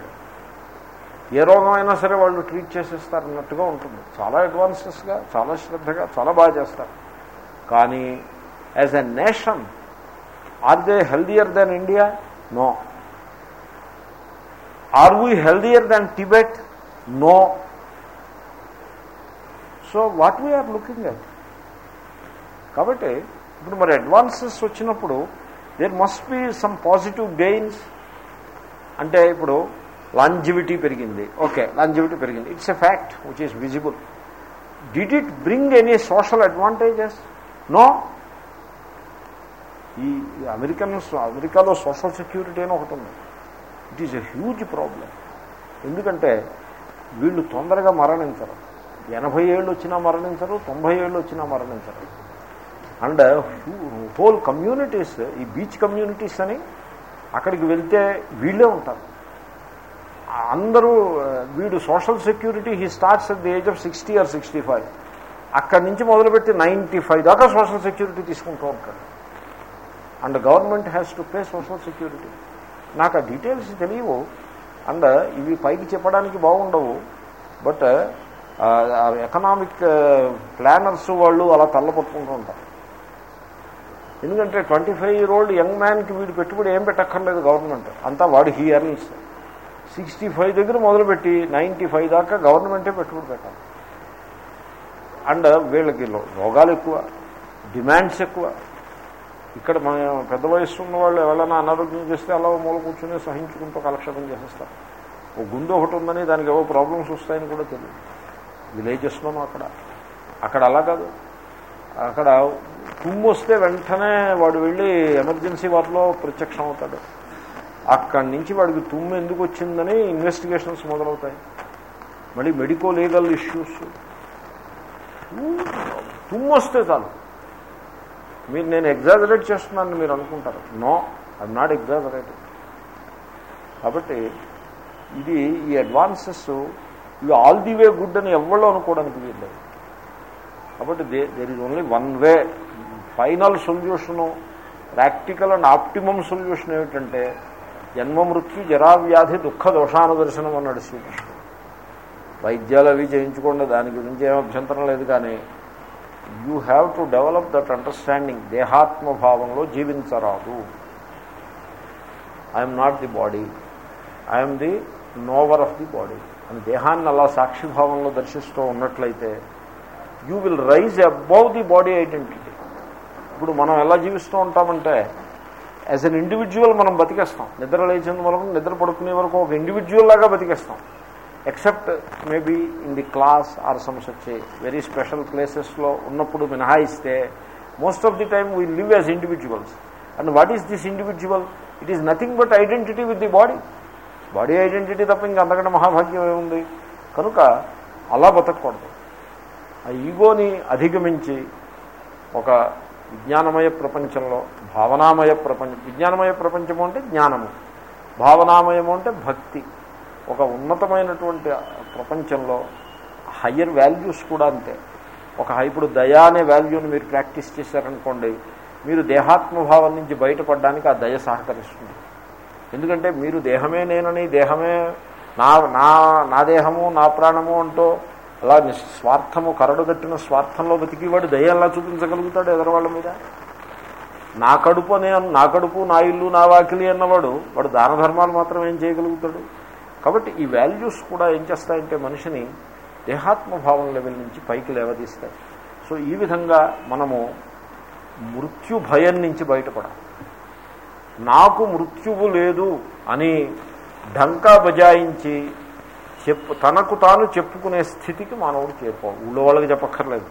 ఏ రోగం అయినా సరే వాళ్ళు ట్రీట్ చేసేస్తారు అన్నట్టుగా ఉంటుంది చాలా అడ్వాన్సెస్గా చాలా శ్రద్ధగా చాలా బాగా చేస్తారు కానీ as a nation are they healthier than India no are we healthier than Tibet no so what we're looking at కాబట్టి ఇప్పుడు మరి అడ్వాన్సెస్ వచ్చినప్పుడు there must be some positive gains అంటే ఇప్పుడు లాంజివిటీ పెరిగింది ఓకే లాంజివిటీ పెరిగింది it's a fact which is visible did it bring any social advantages no ఈ Americans అమెరికాలో సోషల్ సెక్యూరిటీ అని ఒకటి ఉంది it is a huge problem ఎందుకంటే వీళ్ళు తొందరగా మరణించరు ఎనభై ఏళ్ళు వచ్చినా మరణించరు తొంభై ఏళ్ళు వచ్చినా మరణించరు అండ్ హోల్ కమ్యూనిటీస్ ఈ బీచ్ కమ్యూనిటీస్ అని అక్కడికి వెళ్తే వీళ్ళే ఉంటారు అందరూ వీడు social security he starts at the age of sixty or sixty five అక్కడి నుంచి మొదలుపెట్టి నైంటీ ఫైవ్ దాకా సోషల్ సెక్యూరిటీ తీసుకుంటూ ఉంటాడు and government has to pay social security నాకు ఆ డీటెయిల్స్ తెలియవు అండ్ ఇవి పైకి చెప్పడానికి బాగుండవు బట్ ఎకనామిక్ ప్లానర్స్ వాళ్ళు అలా తల్లపట్టుకుంటూ ఉంటారు ఎందుకంటే twenty five year old young మ్యాన్కి వీడు పెట్టుబడి ఏం పెట్టక్కర్లేదు గవర్నమెంట్ అంతా వాడు హీ ఎర్న్స్ సిక్స్టీ ఫైవ్ దగ్గర మొదలుపెట్టి నైంటీ ఫైవ్ దాకా గవర్నమెంటే పెట్టుబడి పెట్టాలి అండ్ వీళ్ళకి రోగాలు ఎక్కువ డిమాండ్స్ ఎక్కువ ఇక్కడ మన పెద్ద వయస్సు ఉన్న వాళ్ళు ఎవరైనా అనారోగ్యం చేస్తే అలా ఓ మూల కూర్చొని సహించుకుంటూ కాలక్షేపం చేసేస్తారు ఓ గుండె ఒకటి ఉందని దానికి ఏవో ప్రాబ్లమ్స్ వస్తాయని కూడా తెలియదు విలేజెస్లోనూ అక్కడ అక్కడ అలా కాదు అక్కడ తుమ్ము వస్తే వెంటనే వాడు వెళ్ళి ఎమర్జెన్సీ వాటిలో ప్రత్యక్షం అవుతాడు అక్కడి నుంచి వాడికి తుమ్ము ఎందుకు వచ్చిందని ఇన్వెస్టిగేషన్స్ మొదలవుతాయి మళ్ళీ మెడికో లీగల్ ఇష్యూస్ తుమ్ము వస్తే చాలు మీరు నేను ఎగ్జాజరేట్ చేస్తున్నానని మీరు అనుకుంటారు నో ఐఎమ్ నాట్ ఎగ్జాజరేట్ కాబట్టి ఇది ఈ అడ్వాన్సెస్ ఇవి ఆల్ ది వే గుడ్ అని ఎవరో అనుకోవడానికి వీల్లేదు కాబట్టి there there is only one way final solution practical and optimum solution ఏమిటంటే జన్మ మృత్యు జరావ్యాధి దుఃఖ దోషానుదర్శనం అన్నాడు శ్రీకృష్ణుడు వైద్యాలు అవి చేయించుకోండి దాని గురించి ఏం అభ్యంతరం లేదు కానీ you have to develop that understanding దేహాత్మభావంలో జీవించరాదు I'm not the body I'm the knower of the body అని దేహాన్ని అలా సాక్షిభావంలో దర్శిస్తూ ఉన్నట్లయితే you will rise above the body identity ఇప్పుడు మనం ఎలా జీవిస్తూ ఉంటామంటే యాజ్ అన్ ఇండివిజువల్ మనం బతికేస్తాం నిద్ర లేచేందు వరకు నిద్ర పడుకునే వరకు ఒక ఇండివిజువల్ లాగా బతికేస్తాం except maybe in the class or some such very special ప్లేసెస్లో ఉన్నప్పుడు మినహాయిస్తే most of the time we live as individuals and what is this individual it is nothing but identity with the body body identity తప్ప ఇంకా అంతకంటే మహాభాగ్యం ఏముంది కనుక అలా బతకూడదు ఆ ఈగోని అధిగమించి ఒక విజ్ఞానమయ ప్రపంచంలో భావనామయ ప్రపంచం విజ్ఞానమయ ప్రపంచము అంటే జ్ఞానము భావనామయము అంటే భక్తి ఒక ఉన్నతమైనటువంటి ప్రపంచంలో హయ్యర్ వాల్యూస్ కూడా అంతే ఒక ఇప్పుడు దయ అనే వాల్యూని మీరు ప్రాక్టీస్ చేశారనుకోండి మీరు దేహాత్మభావం నుంచి బయటపడడానికి ఆ దయ సహకరిస్తుంది ఎందుకంటే మీరు దేహమే నేనని దేహమే నా నా నా దేహము నా ప్రాణము అంటూ అలా స్వార్థము కరడుగట్టిన స్వార్థంలో బతికివాడు దయ ఎలా చూపించగలుగుతాడు ఎదరవాళ్ళ మీద నా కడుపు అనే నా కడుపు నా ఇల్లు నా వాకిలి అన్నవాడు వాడు దాన ధర్మాలు మాత్రం ఏం చేయగలుగుతాడు కాబట్టి ఈ వాల్యూస్ కూడా ఏం చేస్తాయంటే మనిషిని దేహాత్మభావం లెవెల్ నుంచి పైకి లేవదీస్తాయి సో ఈ విధంగా మనము మృత్యు భయం నుంచి బయటపడాలి నాకు మృత్యువు లేదు అని ఢంకా బజాయించి చెప్పు తనకు తాను చెప్పుకునే స్థితికి మానవుడు చేరుకోవాలి ఊళ్ళో వాళ్ళకి చెప్పక్కర్లేదు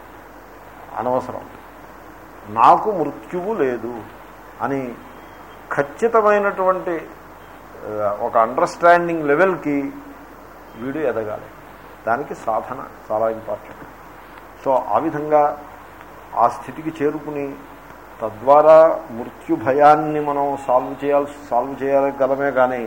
అనవసరం నాకు మృత్యువు లేదు అని ఖచ్చితమైనటువంటి ఒక అండర్స్టాండింగ్ లెవెల్కి వీడు ఎదగాలి దానికి సాధన చాలా ఇంపార్టెంట్ సో ఆ విధంగా ఆ స్థితికి చేరుకుని తద్వారా మృత్యు భయాన్ని మనం సాల్వ్ చేయాల్సి సాల్వ్ చేయగలమే కానీ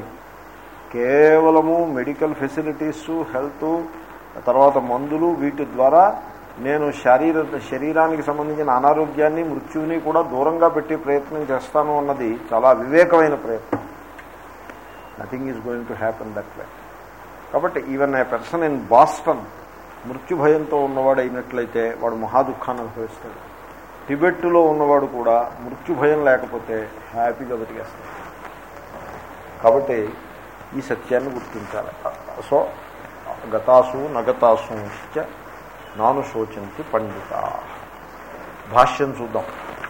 కేవలము మెడికల్ ఫెసిలిటీస్ హెల్త్ తర్వాత మందులు వీటి ద్వారా నేను శరీర శరీరానికి సంబంధించిన అనారోగ్యాన్ని మృత్యువుని కూడా దూరంగా పెట్టి ప్రయత్నం చేస్తాను అన్నది చాలా వివేకమైన ప్రయత్నం nothing is going to happen that way కాబట్టి even a person in Boston మృత్యు భయంతో ఉన్నవాడు అయినట్లయితే వాడు మహా దుఃఖాన్ని అనుభవిస్తాడు టిబెట్లో ఉన్నవాడు కూడా మృత్యు భయం లేకపోతే హ్యాపీగా బతికేస్తాడు కాబట్టి ఈ సత్యాన్ని గుర్తించాలి సో గతాసు నగతాసు నాను శోచంతి పండిత భాష్యం చూద్దాం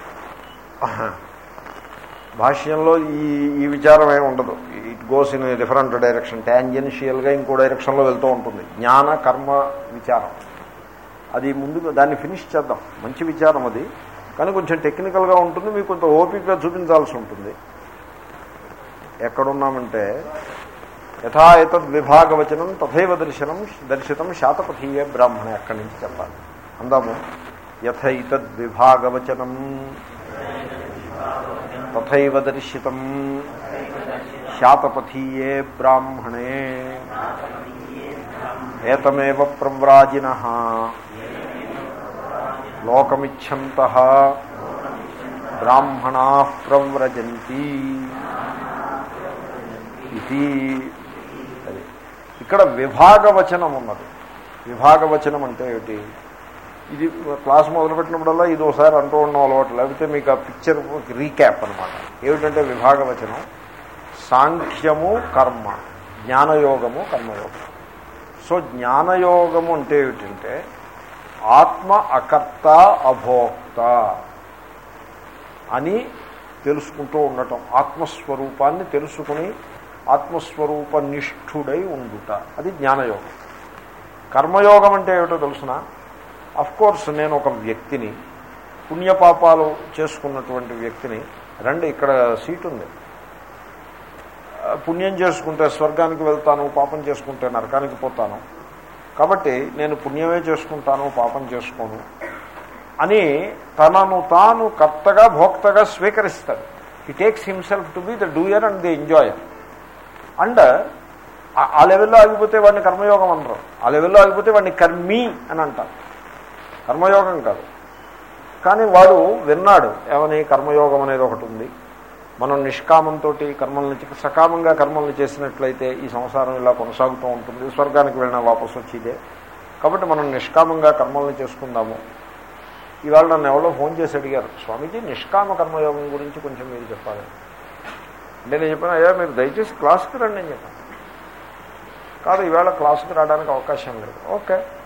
భాష్యంలో ఈ ఈ విచారం ఏమి ఉండదు it goes in different direction ట్యాంజెన్షియల్గా ఇంకో డైరెక్షన్లో వెళ్తూ ఉంటుంది జ్ఞాన కర్మ విచారం అది ముందుగా దాన్ని ఫినిష్ చేద్దాం మంచి విచారం అది కానీ కొంచెం టెక్నికల్గా ఉంటుంది మీకు కొంత ఓపికగా చూపించాల్సి ఉంటుంది ఎక్కడున్నామంటే యథా ఎతద్ విభాగవచనం తథైవ దర్శనం దర్శితం శాతపథీయ బ్రాహ్మణ ఎక్కడి నుంచి చెప్పాలి అందాము యథ ఇతద్ విభాగవచనం తథైవ దర్శితం శాతపథీయే బ్రాహ్మణే ఏతమేవ ప్రవ్రాజిన లోకమిచ్చంత బ్రాహ్మణా ప్రవ్రజంతి ఇది అది ఇక్కడ విభాగవచనం ఉన్నది విభాగవచనం అంటే ఏమిటి ఇది క్లాస్ మొదలుపెట్టినప్పుడల్లా ఇది ఒకసారి అంటూ ఉండడం అలవాటు లేకపోతే మీకు ఆ పిక్చర్ రీక్యాప్ అనమాట ఏమిటంటే విభాగవచనం సాంఖ్యము కర్మ జ్ఞానయోగము కర్మయోగం సో జ్ఞానయోగము అంటే ఏమిటంటే ఆత్మ అకర్త అభోక్త అని తెలుసుకుంటూ ఉండటం ఆత్మస్వరూపాన్ని తెలుసుకుని ఆత్మస్వరూప నిష్ఠుడై ఉండుట అది జ్ఞానయోగం కర్మయోగం అంటే ఏమిటో తెలుసిన కోర్స్ నేను ఒక వ్యక్తిని పుణ్యపాపాలు చేసుకున్నటువంటి వ్యక్తిని రండి ఇక్కడ సీట్ ఉంది పుణ్యం చేసుకుంటే స్వర్గానికి వెళ్తాను పాపం చేసుకుంటే నరకానికి పోతాను కాబట్టి నేను పుణ్యమే చేసుకుంటాను పాపం చేసుకోను అని తనను తాను కర్తగా భోక్తగా స్వీకరిస్తాడు he takes himself to be the doer and the enjoyer and ఆ లెవెల్లో ఆగిపోతే వాడిని కర్మయోగం అనరు ఆ లెవెల్లో ఆగిపోతే వాడిని కర్మీ అని అంటారు కర్మయోగం కాదు కానీ వాడు విన్నాడు ఏమని కర్మయోగం అనేది ఒకటి ఉంది మనం నిష్కామంతో కర్మల్ని సకామంగా కర్మల్ని చేసినట్లయితే ఈ సంసారం ఇలా కొనసాగుతూ ఉంటుంది స్వర్గానికి వెళ్ళిన వాపసు వచ్చిదే కాబట్టి మనం నిష్కామంగా కర్మల్ని చేసుకుందాము ఇవాళ నన్ను ఎవరో ఫోన్ చేసి అడిగారు స్వామీజీ నిష్కామ కర్మయోగం గురించి కొంచెం మీరు చెప్పాలి అంటే నేను చెప్పాను అయ్యా మీరు దయచేసి క్లాస్కి రండి అని చెప్పాను కాదు ఈవేళ క్లాస్కి రావడానికి అవకాశం లేదు ఓకే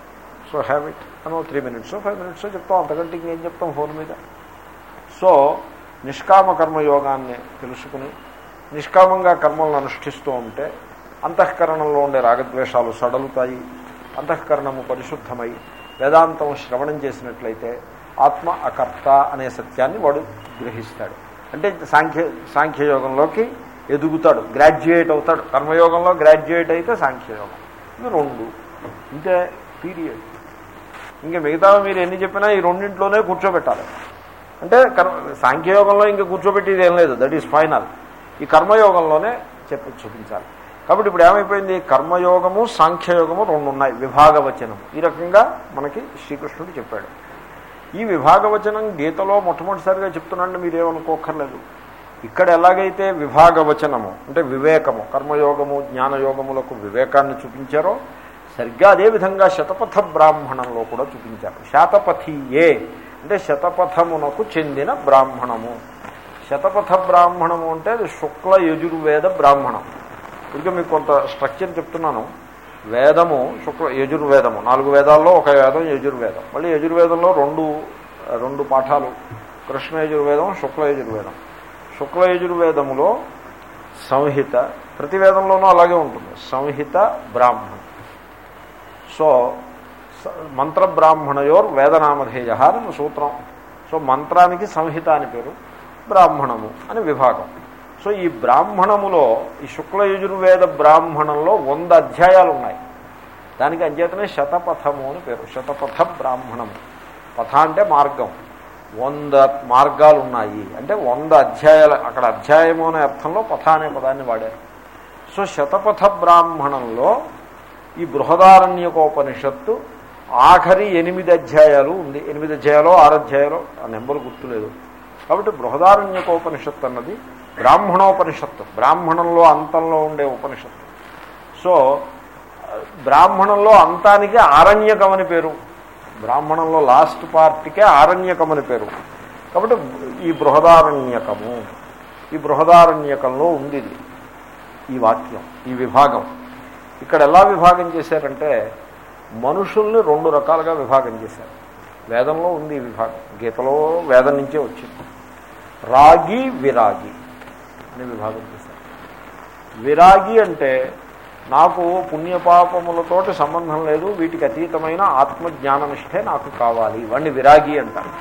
సో హ్యావ్ ఇట్ అనో త్రీ మినిట్స్ ఫైవ్ మినిట్స్ చెప్తాం అంతకంటే ఇంకేం చెప్తాం ఫోన్ మీద సో నిష్కామ కర్మయోగాన్ని తెలుసుకుని నిష్కామంగా కర్మలను అనుష్ఠిస్తూ ఉంటే అంతఃకరణంలో ఉండే రాగద్వేషాలు సడలుతాయి అంతఃకరణము పరిశుద్ధమై వేదాంతం శ్రవణం చేసినట్లయితే ఆత్మ అకర్త అనే సత్యాన్ని వాడు గ్రహిస్తాడు అంటే సాంఖ్య సాంఖ్యయోగంలోకి ఎదుగుతాడు గ్రాడ్యుయేట్ అవుతాడు కర్మయోగంలో గ్రాడ్యుయేట్ అయితే సాంఖ్యయోగం ఇది రెండు ఇంతే పీరియడ్ ఇంకా మిగతా మీరు ఎన్ని చెప్పినా ఈ రెండింటిలోనే కూర్చోబెట్టాలి అంటే కర్మ సాంఖ్యయోగంలో ఇంకా కూర్చోబెట్టేది ఏం లేదు దట్ ఈస్ ఫైనల్ ఈ కర్మయోగంలోనే చెప్పి చూపించాలి కాబట్టి ఇప్పుడు ఏమైపోయింది కర్మయోగము సాంఖ్యయోగము రెండు ఉన్నాయి విభాగవచనం ఈ రకంగా మనకి శ్రీకృష్ణుడు చెప్పాడు ఈ విభాగవచనం గీతలో మొట్టమొదటిసారిగా చెప్తున్నాను మీరేమనుకోక్కర్లేదు ఇక్కడ ఎలాగైతే విభాగవచనము అంటే వివేకము కర్మయోగము జ్ఞానయోగములకు వివేకాన్ని చూపించారో సరిగ్గా అదేవిధంగా శతపథ బ్రాహ్మణంలో కూడా చూపించారు శాతపథీయే అంటే శతపథమునకు చెందిన బ్రాహ్మణము శతపథ బ్రాహ్మణము అంటే అది శుక్ల యజుర్వేద బ్రాహ్మణం ఇక మీకు కొంత స్ట్రక్చర్ చెప్తున్నాను వేదము శుక్ల యజుర్వేదము నాలుగు వేదాల్లో ఒక వేదం యజుర్వేదం మళ్ళీ యజుర్వేదంలో రెండు రెండు పాఠాలు కృష్ణ యజుర్వేదం శుక్ల యజుర్వేదం శుక్ల యజుర్వేదములో సంహిత ప్రతి వేదంలోనూ అలాగే ఉంటుంది సంహిత బ్రాహ్మణం సో స- మంత్ర బ్రాహ్మణయోర్ వేదనామధేయ అని సూత్రం సో మంత్రానికి సంహిత అని పేరు బ్రాహ్మణము అని విభాగం సో ఈ బ్రాహ్మణములో ఈ శుక్ల యజుర్వేద బ్రాహ్మణంలో వంద అధ్యాయాలు ఉన్నాయి దానికి అంచేతనే శతపథము అని పేరు శతపథ బ్రాహ్మణము పథ అంటే మార్గం వంద మార్గాలు ఉన్నాయి అంటే వంద అధ్యాయాలు అక్కడ అధ్యాయము అనే అర్థంలో పథ అనే పదాన్ని వాడారు సో శతపథ బ్రాహ్మణంలో ఈ బృహదారణ్యకోపనిషత్తు ఆఖరి ఎనిమిది అధ్యాయాలు ఉంది ఎనిమిది అధ్యాయాలు ఆరు అధ్యాయాలు ఆ నెంబర్ గుర్తులేదు కాబట్టి బృహదారణ్యకోపనిషత్తు అన్నది బ్రాహ్మణోపనిషత్తు బ్రాహ్మణంలో అంతంలో ఉండే ఉపనిషత్తు సో ఆ, బ్రాహ్మణంలో అంతానికి ఆరణ్యకం అని పేరు బ్రాహ్మణంలో లాస్ట్ పార్టీకే ఆరణ్యకం అని పేరు కాబట్టి ఈ బృహదారణ్యకము ఈ బృహదారణ్యకంలో ఉంది ఇది ఈ వాక్యం ఈ విభాగం ఇక్కడ ఎలా విభాగం చేశారంటే మనుషుల్ని రెండు రకాలుగా విభాగం చేశారు వేదంలో ఉంది ఈ విభాగం గీతలో వేదం నుంచే వచ్చింది రాగి విరాగి అని విభాగం చేశారు విరాగి అంటే నాకు పుణ్యపాపములతోటి సంబంధం లేదు వీటికి అతీతమైన ఆత్మజ్ఞాననిష్టే నాకు కావాలి వాడిని విరాగి అంటారు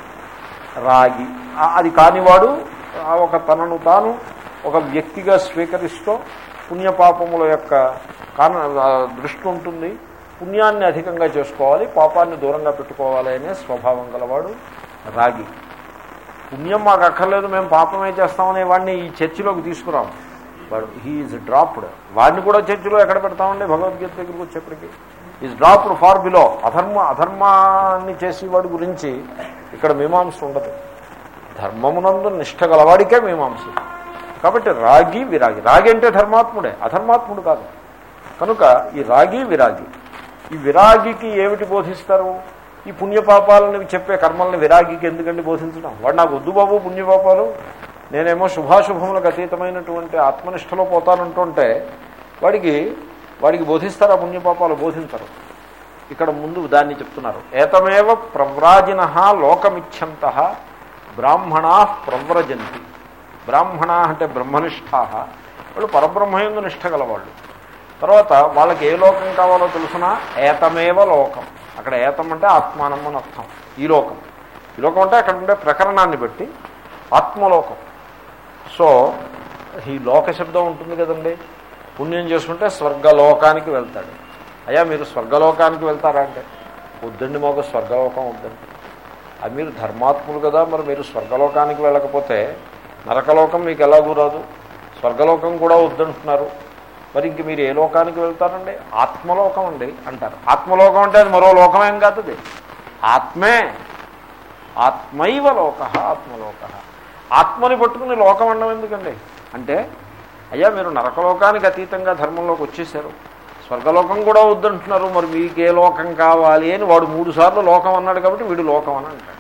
రాగి ఆ- అది కానివాడు ఆ ఒక తనను తాను ఒక వ్యక్తిగా స్వీకరిస్తూ పుణ్యపాపముల యొక్క కాన ఆ దృష్టి ఉంటుంది పుణ్యాన్ని అధికంగా చేసుకోవాలి పాపాన్ని దూరంగా పెట్టుకోవాలి అనే స్వభావం గలవాడు రాగి పుణ్యం మాకు అక్కర్లేదు మేము పాపమే చేస్తామనే వాడిని ఈ చర్చిలోకి తీసుకురాము వాడు హీఈస్ డ్రాప్డ్ వాడిని కూడా చర్చిలో ఎక్కడ పెడతామండి భగవద్గీత దగ్గరికి వచ్చేప్పటికి ఈజ్ డ్రాప్డ్ ఫార్ బిలో అధర్మ అధర్మాన్ని చేసేవాడి గురించి ఇక్కడ మీమాంస ఉండదు ధర్మమునందు నిష్ట గలవాడికే మీమాంస కాబట్టి రాగి విరాగి రాగి అంటే ధర్మాత్ముడే అధర్మాత్ముడు కాదు కనుక ఈ రాగి విరాగి ఈ విరాగికి ఏమిటి బోధిస్తారు ఈ పుణ్యపాపాలని చెప్పే కర్మల్ని విరాగికి ఎందుకండి బోధించడం వాడు నాకు వద్దు బాబు పుణ్యపాపాలు నేనేమో శుభాశుభములకు అతీతమైనటువంటి ఆత్మనిష్టలో పోతానంటుంటే వాడికి వాడికి బోధిస్తారు ఆ పుణ్యపాపాలు బోధించరు ఇక్కడ ముందు దాన్ని చెప్తున్నారు ఏతమేవ ప్రవ్రాజిన లోకమిచ్చంత బ్రాహ్మణా ప్రవ్రజంతి బ్రాహ్మణ అంటే బ్రహ్మనిష్టా వాళ్ళు పరబ్రహ్మయందు నిష్ట గలవాళ్ళు తర్వాత వాళ్ళకి ఏ లోకం కావాలో తెలుసిన ఏతమేవ లోకం అక్కడ ఏతం అంటే ఆత్మానం అని అర్థం ఈ లోకం ఈ లోకం అంటే అక్కడ ఉండే ప్రకరణాన్ని బట్టి ఆత్మలోకం సో ఈ లోక శబ్దం ఉంటుంది కదండి పుణ్యం చేసుకుంటే స్వర్గలోకానికి వెళ్తాడు అయ్యా మీరు స్వర్గలోకానికి వెళ్తారా అంటే వద్దండి మాకు స్వర్గలోకం వద్దండి అది మీరు ధర్మాత్ములు కదా మరి మీరు స్వర్గలోకానికి వెళ్ళకపోతే నరకలోకం మీకు ఎలాగూ రాదు స్వర్గలోకం కూడా వద్దంటున్నారు మరి ఇంక మీరు ఏ లోకానికి వెళ్తారండి ఆత్మలోకం అండి అంటారు ఆత్మలోకం అంటే అది మరో లోకమేం కాదు అది ఆత్మే ఆత్మైవ లోక ఆత్మలోక ఆత్మని పట్టుకుని లోకం అనడం ఎందుకండి అంటే అయ్యా మీరు నరకలోకానికి అతీతంగా ధర్మంలోకి వచ్చేసారు స్వర్గలోకం కూడా వద్దంటున్నారు మరి మీకు ఏ లోకం కావాలి అని వాడు మూడు సార్లు లోకం అన్నాడు కాబట్టి వీడు లోకం అని అంటాడు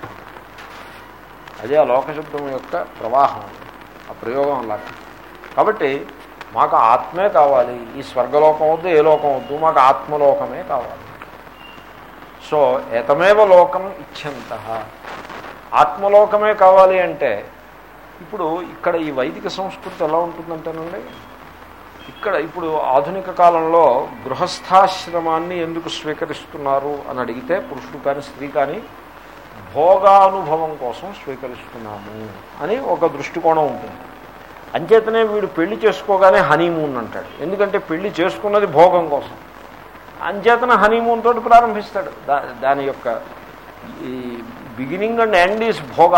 అదే ఆ లోకశబ్దం యొక్క ప్రవాహం ఆ ప్రయోగం అలాంటి కాబట్టి మాకు ఆత్మే కావాలి ఈ స్వర్గలోకం వద్దు ఏ లోకం వద్దు మాకు ఆత్మలోకమే కావాలి సో ఏతమేవ లోకం ఇచ్చంత ఆత్మలోకమే కావాలి అంటే ఇప్పుడు ఇక్కడ ఈ వైదిక సంస్కృతి ఎలా ఉంటుందంటేనండి ఇక్కడ ఇప్పుడు ఆధునిక కాలంలో గృహస్థాశ్రమాన్ని ఎందుకు స్వీకరిస్తున్నారు అని అడిగితే పురుషుడు కానీ స్త్రీ కానీ భోగానుభవం కోసం స్వీకరిస్తున్నాము అని ఒక దృష్టికోణం ఉంటుంది అంచేతనే వీడు పెళ్లి చేసుకోగానే హనీమూన్ అంటాడు ఎందుకంటే పెళ్లి చేసుకున్నది భోగం కోసం అంచేతన హనీమూన్ తోటి ప్రారంభిస్తాడు దా దాని యొక్క ఈ బిగినింగ్ అండ్ ఎండ్ ఈజ్ భోగ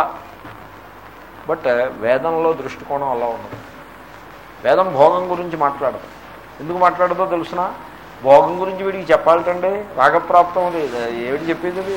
బట్ వేదంలో దృష్టికోణం అలా ఉన్నది వేదం భోగం గురించి మాట్లాడదు ఎందుకు మాట్లాడదో తెలుసిన భోగం గురించి వీడికి చెప్పాలటండి రాగప్రాప్తం అది ఏమిటి చెప్పేది అది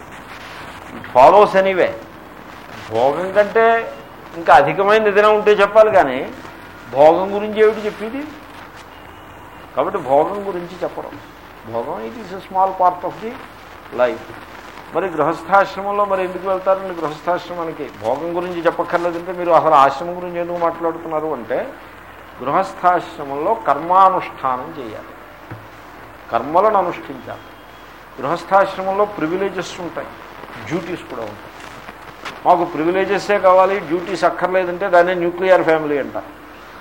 ఇట్ ఫాలోస్ ఎనీవే భోగం కంటే ఇంకా అధికమైన ఏదైనా ఉంటే చెప్పాలి కానీ భోగం గురించి ఏమిటి చెప్పేది కాబట్టి భోగం గురించి చెప్పడం భోగం it is a small part of the life మరి గృహస్థాశ్రమంలో మరి ఎందుకు వెళ్తారండి గృహస్థాశ్రమానికి భోగం గురించి చెప్పక్కర్లేదంటే మీరు అసలు ఆశ్రమం గురించి ఎందుకు మాట్లాడుతున్నారు అంటే గృహస్థాశ్రమంలో కర్మానుష్ఠానం చేయాలి కర్మలను అనుష్ఠించాలి గృహస్థాశ్రమంలో ప్రివిలేజెస్ ఉంటాయి డ్యూటీస్ కూడా ఉంటాయి మాకు ప్రివిలేజెస్సే కావాలి డ్యూటీస్ అక్కర్లేదంటే దాన్ని న్యూక్లియర్ ఫ్యామిలీ అంటారు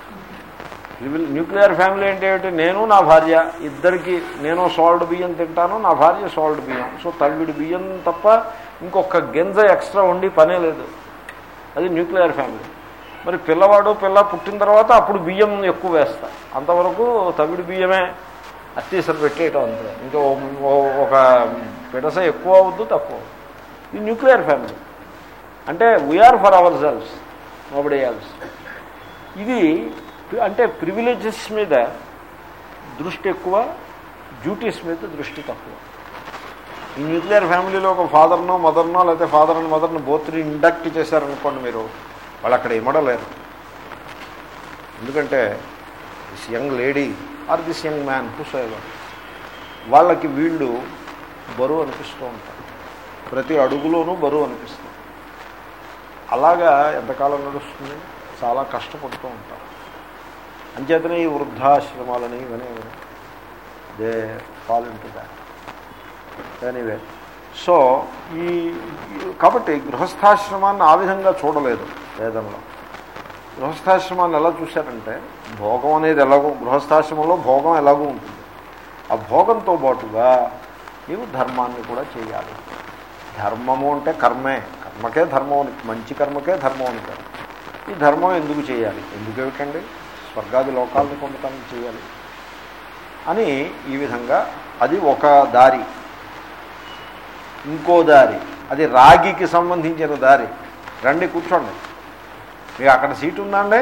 న్యూక్లియర్ ఫ్యామిలీ అంటే ఏమిటి నేను నా భార్య ఇద్దరికి నేను సాల్డ్ బియ్యం తింటాను నా భార్య సాల్డ్ బియ్యం సో తల్విడి బియ్యం తప్ప ఇంకొక గింజ ఎక్స్ట్రా ఉండి పనే లేదు అది న్యూక్లియర్ ఫ్యామిలీ మరి పిల్లవాడు పిల్ల పుట్టిన తర్వాత అప్పుడు బియ్యం ఎక్కువ వేస్తా అంతవరకు తవిడి బియ్యమే అత్తీసరి పెట్టేయటం అంతే ఇంకా ఒక పిడస ఎక్కువ అవద్దు తక్కువ ఇది న్యూక్లియర్ ఫ్యామిలీ అంటే we are for our selves nobody else ఇది అంటే ప్రివిలేజెస్ మీద దృష్టి ఎక్కువ డ్యూటీస్ మీద దృష్టి తక్కువ ఈ న్యూక్లియర్ ఫ్యామిలీలో ఒక ఫాదర్నో మదర్నో లేకపోతే ఫాదర్ అండ్ మదర్ని బోత్ని ఇండక్ట్ చేశారనుకోండి మీరు వాళ్ళు అక్కడ ఇమ్మడలేరు ఎందుకంటే this young lady or this young man whosoever వాళ్ళకి వీళ్ళు బరువు అనిపిస్తూ ఉంటారు ప్రతి అడుగులోనూ బరువు అనిపిస్తుంది అలాగా ఎంతకాలం నడుస్తుంది చాలా కష్టపడుతూ ఉంటారు అంచేతనే ఈ వృద్ధాశ్రమాలని ఇవన్నీ ఇవన్నీ they fall into that anyway so ఈ కాబట్టి గృహస్థాశ్రమాన్ని ఆ విధంగా చూడలేదు వేదంలో గృహస్థాశ్రమాన్ని ఎలా చూశారంటే భోగం అనేది ఎలాగో గృహస్థాశ్రమంలో భోగం ఎలాగో ఉంటుంది ఆ భోగంతో పాటుగా నీవు ధర్మాన్ని కూడా చేయాలి ధర్మము అంటే కర్మే కర్మకే ధర్మం అని మంచి కర్మకే ధర్మం అంటారు ఈ ధర్మం ఎందుకు చేయాలి ఎందుకు ఏమిటండి స్వర్గాది లోకాలను పొందటానికి చేయాలి అని ఈ విధంగా అది ఒక దారి ఇంకో దారి అది రాగికి సంబంధించిన దారి రండి కూర్చోండి మీకు అక్కడ సీట్ ఉందండి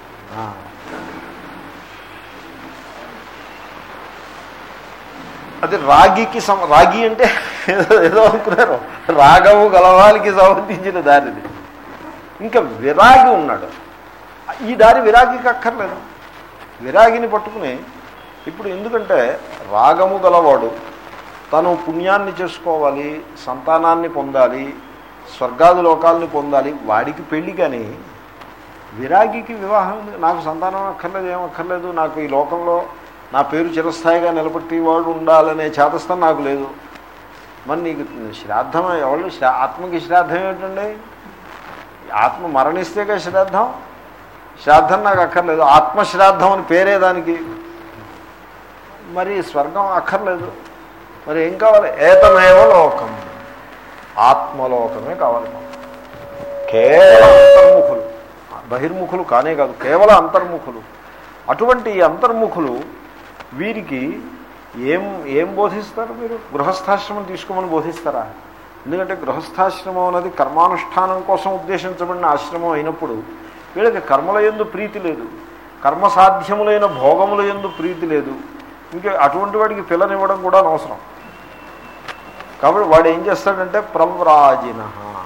అది రాగికి సం రాగి అంటే ఏదో ఏదో అనుకున్నారు రాగము గలవానికి సంబంధించిన దారిది ఇంకా విరాగి ఉన్నాడు ఈ దారి విరాగికి అక్కర్లేదు విరాగిని పట్టుకుని ఇప్పుడు ఎందుకంటే రాగము గలవాడు తను పుణ్యాన్ని చేసుకోవాలి సంతానాన్ని పొందాలి స్వర్గాది లోకాలని పొందాలి వాడికి పెళ్ళి కానీ విరాగికి వివాహం నాకు సంతానం అక్కర్లేదు ఏమక్కర్లేదు నాకు ఈ లోకంలో నా పేరు చిరస్థాయిగా నిలబెట్టి వాడు ఉండాలనే చేతస్థం నాకు లేదు మరి నీకు శ్రాద్ధం ఎవరు శ్రా ఆత్మకి శ్రాద్ధం ఏమిటండి ఆత్మ మరణిస్తేగా శ్రాద్ధం శ్రాద్ధం నాకు అక్కర్లేదు ఆత్మశ్రాద్ధం అని పేరే దానికి మరి స్వర్గం అక్కర్లేదు మరి ఏం కావాలి ఏతమేవ లోకం ఆత్మలోకమే కావాలి కేవలం అంతర్ముఖులు బహిర్ముఖులు కానే కాదు కేవలం అంతర్ముఖులు అటువంటి ఈ అంతర్ముఖులు వీరికి ఏం ఏం బోధిస్తారు మీరు గృహస్థాశ్రమం తీసుకోమని బోధిస్తారా ఎందుకంటే గృహస్థాశ్రమం అనేది కర్మానుష్ఠానం కోసం ఉద్దేశించబడిన ఆశ్రమం అయినప్పుడు వీళ్ళకి కర్మల ఎందు ప్రీతి లేదు కర్మ సాధ్యములైన భోగముల ఎందు ప్రీతి లేదు ఇంకా అటువంటి వాడికి పిల్లనివ్వడం కూడా అనవసరం కాబట్టి వాడు ఏం చేస్తాడంటే ప్రవ్రాజిన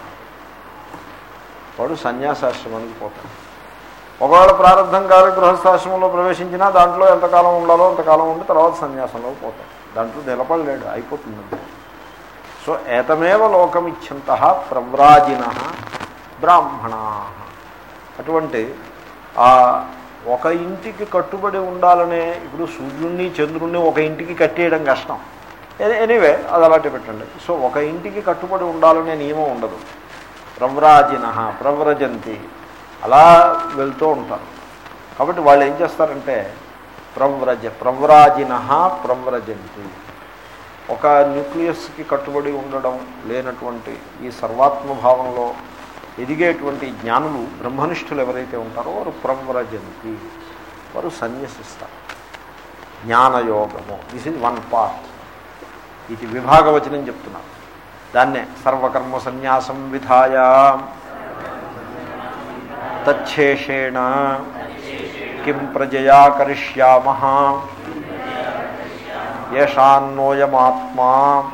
వాడు సన్యాసాశ్రమానికి పోతాడు ఒకవేళ ప్రారంభం కాదు గృహస్థాశ్రమంలో ప్రవేశించినా దాంట్లో ఎంతకాలం ఉండాలో అంతకాలం ఉండి తర్వాత సన్యాసంలో పోతాడు దాంట్లో నిలబడలేడు అయిపోతుంది సో ఏతమేవ లోకమిచ్చంత ప్రవ్రాజిన బ్రాహ్మణా అటువంటి ఆ ఒక ఇంటికి కట్టుబడి ఉండాలనే ఇప్పుడు సూర్యుడిని చంద్రుణ్ణి ఒక ఇంటికి కట్టేయడం కష్టం ఎనీవే అది అలాంటి పెట్టండి సో ఒక ఇంటికి కట్టుబడి ఉండాలనే నియమం ఉండదు ప్రవ్రాజిన ప్రవ్రజంతి అలా వెళ్తూ ఉంటారు కాబట్టి వాళ్ళు ఏం చేస్తారంటే ప్రవ్రజ ప్రవ్రాజిన ప్రవ్రజంతి ఒక న్యూక్లియస్కి కట్టుబడి ఉండడం లేనటువంటి ఈ సర్వాత్మభావంలో ఎదిగేటువంటి జ్ఞానులు బ్రహ్మనిష్ఠులు ఎవరైతే ఉంటారో వారు ప్రవ్రజంతి వారు సన్యసిస్తారు జ్ఞానయోగము దిస్ ఇస్ వన్ పార్ట్ ఇది విభాగవచనం చెప్తున్నారు దాన్నే సర్వకర్మ సన్యాసం విధాయ తచ్చేషేణ కిం ప్రజయా కరిష్యామ ఏషాన్నోయమాత్మా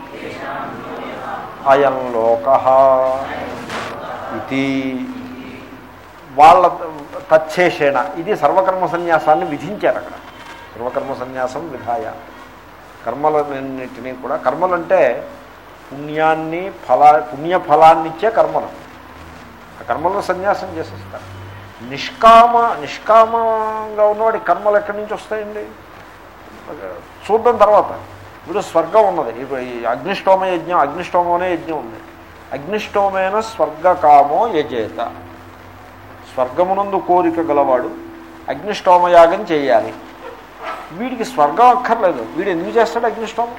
అయం లోక ఇది వాళ్ళ తచ్చేషేణ ఇది సర్వకర్మ సన్యాసాన్ని విధించారు అక్కడ సర్వకర్మ సన్యాసం విధాయ కర్మలన్నింటినీ కూడా కర్మలంటే పుణ్యాన్ని ఫలా పుణ్యఫలాన్ని ఇచ్చే కర్మలు ఆ కర్మలను సన్యాసం చేసేస్తారు నిష్కామ నిష్కామంగా ఉన్నవాడి కర్మలు ఎక్కడి నుంచి వస్తాయండి చూద్దాం తర్వాత ఇప్పుడు స్వర్గం ఉన్నది ఇప్పుడు ఈ అగ్నిష్టోమ యజ్ఞం అగ్నిష్టోమం అనే యజ్ఞం ఉంది అగ్నిష్టోమైన స్వర్గకామో యజేత స్వర్గమునందు కోరిక గలవాడు అగ్నిష్టోమయాగం చేయాలి వీడికి స్వర్గం అక్కర్లేదు వీడు ఎందుకు చేస్తాడు అగ్నిష్టోమం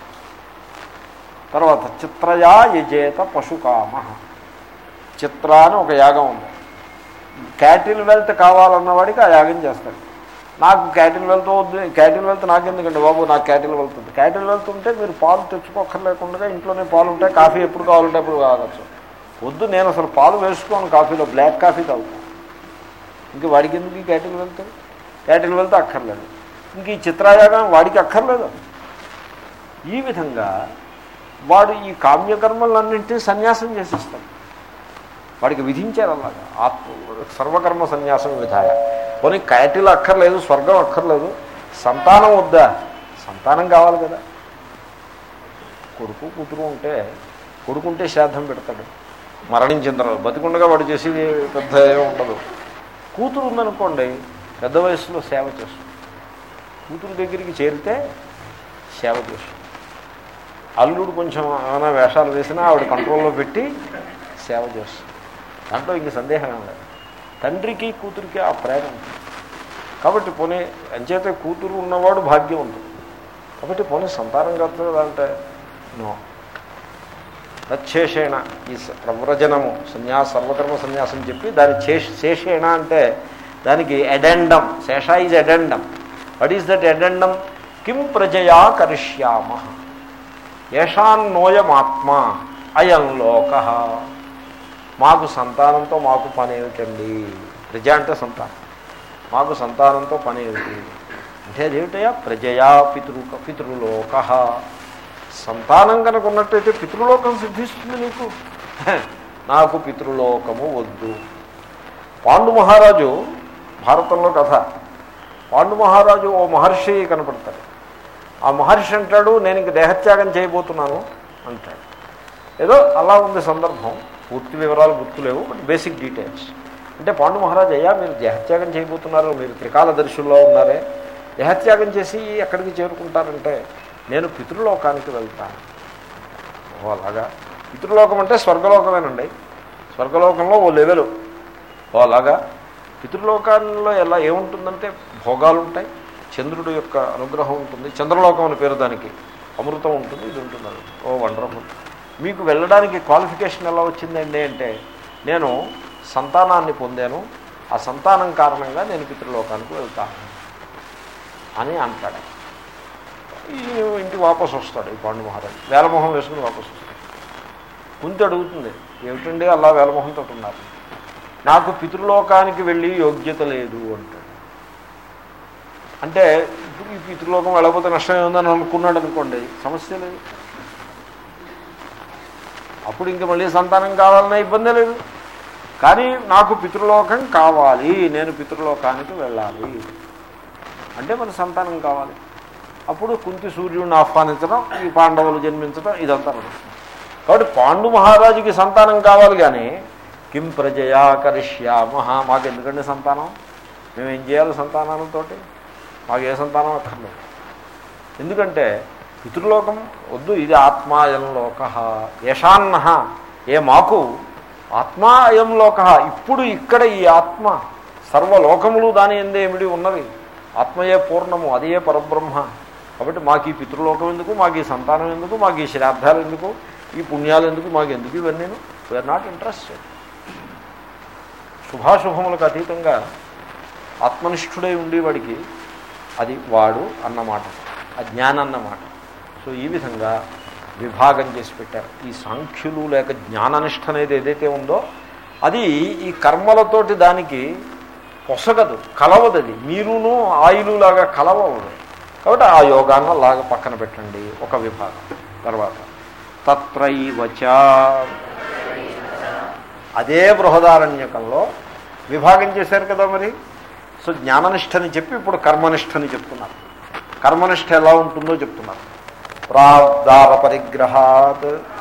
తర్వాత చిత్రయా యజేత పశుకామ చిత్ర అని ఒక యాగం ఉంది క్యాటిల్ వెల్త్ కావాలన్న వాడికి ఆ యాగం చేస్తాడు నాకు క్యాటిల్ వెల్త్ వద్దు క్యాటిల్ వెల్త్ నాకెందుకండి బాబు నాకు క్యాటిల్ వెల్త్ ఉంది క్యాటిల్ వెల్త్ ఉంటే మీరు పాలు తెచ్చుకోక్కర్లేకుండా ఇంట్లోనే పాలు ఉంటాయి కాఫీ ఎప్పుడు కావాలంటే అప్పుడు కావచ్చు వద్దు నేను అసలు పాలు వేసుకోను కాఫీలో బ్లాక్ కాఫీ తాగుతాను ఇంక వాడికి ఎందుకు ఈ క్యాటిల్ వెల్త్ క్యాటిల్ వెల్త్ అక్కర్లేదు ఇంక ఈ చిత్రాయాగం వాడికి అక్కర్లేదు ఈ విధంగా వాడు ఈ కామ్యకర్మలన్నింటినీ సన్యాసం చేసేస్తాడు వాడికి విధించారు అలాగా ఆత్మ సర్వకర్మ సన్యాసం విధాయ పోనీ క్యాటిల్ అక్కర్లేదు స్వర్గం అక్కర్లేదు సంతానం వద్దా సంతానం కావాలి కదా కొడుకు కూతురు ఉంటే కొడుకుంటే శ్రాద్ధం పెడతాడు మరణించిన తర్వాత బతికుండగా వాడు చేసేది పెద్ద ఏమి ఉండదు కూతురు ఉందనుకోండి పెద్ద వయసులో సేవ చేస్తుంది కూతురు దగ్గరికి చేరితే సేవ చేస్తుంది అల్లుడు కొంచెం ఏమైనా వేషాలు వేసినా ఆవిడ కంట్రోల్లో పెట్టి సేవ చేస్తుంది దాంట్లో ఇంక సందేహం ఏం లేదు తండ్రికి కూతురికి ఆ ప్రేమ ఉంటుంది కాబట్టి పోనీ అంచేతే కూతురు ఉన్నవాడు భాగ్యం ఉంటుంది కాబట్టి పోనీ సంతానం కాదు కదా అంటే నో తచ్చేషేణ ఈ స- ప్రవ్రజనము సన్యాస సర్వకర్మ సన్యాసం చెప్పి దాని చేష్ శేషేణ అంటే దానికి ఎడెండం శేష is addendum what is that addendum కిం ప్రజయా కరిష్యామ ఏషాన్నోయమాత్మ అయం లోక మాకు సంతానంతో మాకు పని ఏమిటండి ప్రజ అంటే సంతానం మాకు సంతానంతో పని ఏమిటి అంటే అదేమిటయా ప్రజయా పితృ పితృలోక సంతానం కనుక ఉన్నట్టయితే పితృలోకం సిద్ధిస్తుంది నీకు నాకు పితృలోకము వద్దు పాండు మహారాజు భారతంలో కథ పాండు మహారాజు ఓ మహర్షి కనపడతాడు ఆ మహర్షి అంటాడు నేను ఇంక దేహత్యాగం చేయబోతున్నాను అంటాడు ఏదో అలా ఉంది సందర్భం పూర్తి వివరాలు గుర్తులేవు బట్ బేసిక్ డీటెయిల్స్ అంటే పాండు మహారాజు అయ్యా మీరు దేహత్యాగం చేయబోతున్నారు మీరు త్రికాల దర్శుల్లో ఉన్నారే దేహత్యాగం చేసి ఎక్కడికి చేరుకుంటారంటే నేను పితృలోకానికి వెళ్తాను ఓ అలాగా పితృలోకం అంటే స్వర్గలోకమేనండి స్వర్గలోకంలో ఓ లెవెలు ఓ అలాగా పితృలోకాల్లో ఎలా ఏముంటుందంటే భోగాలు ఉంటాయి చంద్రుడు యొక్క అనుగ్రహం ఉంటుంది చంద్రలోకం అని పేరు దానికి అమృతం ఉంటుంది ఇది ఉంటుంది అది. ఓ వండర్ఫుల్ మీకు వెళ్ళడానికి క్వాలిఫికేషన్ ఎలా వచ్చిందండి అంటే నేను సంతానాన్ని పొందాను ఆ సంతానం కారణంగా నేను పితృలోకానికి వెళ్తాను అని అంటాడు ఈ ఇంటికి వాపసు వస్తాడు ఈ పాండు మహారాజు వేలమొహం వేసుకుని వాపసు వస్తాడు కుంతి అడుగుతుంది ఏమిటండి అలా వేలమొహంతో ఉన్నారు నాకు పితృలోకానికి వెళ్ళి యోగ్యత లేదు అంటాడు అంటే ఇప్పుడు ఈ పితృలోకం వెళ్ళకపోతే నష్టం ఏముందని అనుకున్నాడు అనుకోండి సమస్య లేదు అప్పుడు ఇంక మళ్ళీ సంతానం కావాలనే ఇబ్బంది లేదు కానీ నాకు పితృలోకం కావాలి నేను పితృలోకానికి వెళ్ళాలి అంటే మన సంతానం కావాలి అప్పుడు కుంతి సూర్యుడిని ఆహ్వానించడం ఈ పాండవులు జన్మించడం ఇదంతా నడుస్తుంది కాబట్టి పాండు మహారాజుకి సంతానం కావాలి కానీ కిం ప్రజయా కరిష్యామహ మాకు ఎందుకండి సంతానం మేము ఏం చేయాలి సంతానాలతో మాకు ఏ సంతానం అక్కర్లేదు ఎందుకంటే పితృలోకం వద్దు ఇది ఆత్మ అయం లోక యశాన్న ఏ మాకు ఆత్మ అయం లోక ఇప్పుడు ఇక్కడ ఈ ఆత్మ సర్వలోకములు దాని ఎందే ఏమిడి ఉన్నవి ఆత్మయే పూర్ణము అదే పరబ్రహ్మ కాబట్టి మాకు ఈ పితృలోకం ఎందుకు మాకు ఈ సంతానం ఎందుకు మాకు ఈ శ్రాద్ధాలు ఎందుకు ఈ పుణ్యాలు ఎందుకు మాకు ఎందుకు ఇవన్నీ వీఆర్ నాట్ ఇంట్రెస్టెడ్ శుభాశుభములకు అతీతంగా ఆత్మనిష్ఠుడై ఉండేవాడికి అది వాడు అన్నమాట అజ్ఞానం అన్నమాట సో ఈ విధంగా విభాగం చేసి పెట్టారు ఈ సాంఖ్యులు లేక జ్ఞాననిష్ట అనేది ఏదైతే ఉందో అది ఈ కర్మలతోటి దానికి పొసగదు కలవదు అది మీరును ఆయిలు లాగా కలవదు కాబట్టి ఆ యోగాన్ని అలాగా పక్కన పెట్టండి ఒక విభాగం తర్వాత తత్రైవచ అదే బృహదారణ్యకంలో విభాగం చేశారు కదా మరి సో జ్ఞాననిష్టని చెప్పి ఇప్పుడు కర్మనిష్టని చెప్తున్నారు కర్మనిష్ట ఎలా ఉంటుందో చెప్తున్నారు ప్రాబ్దార పరిగ్రహాత్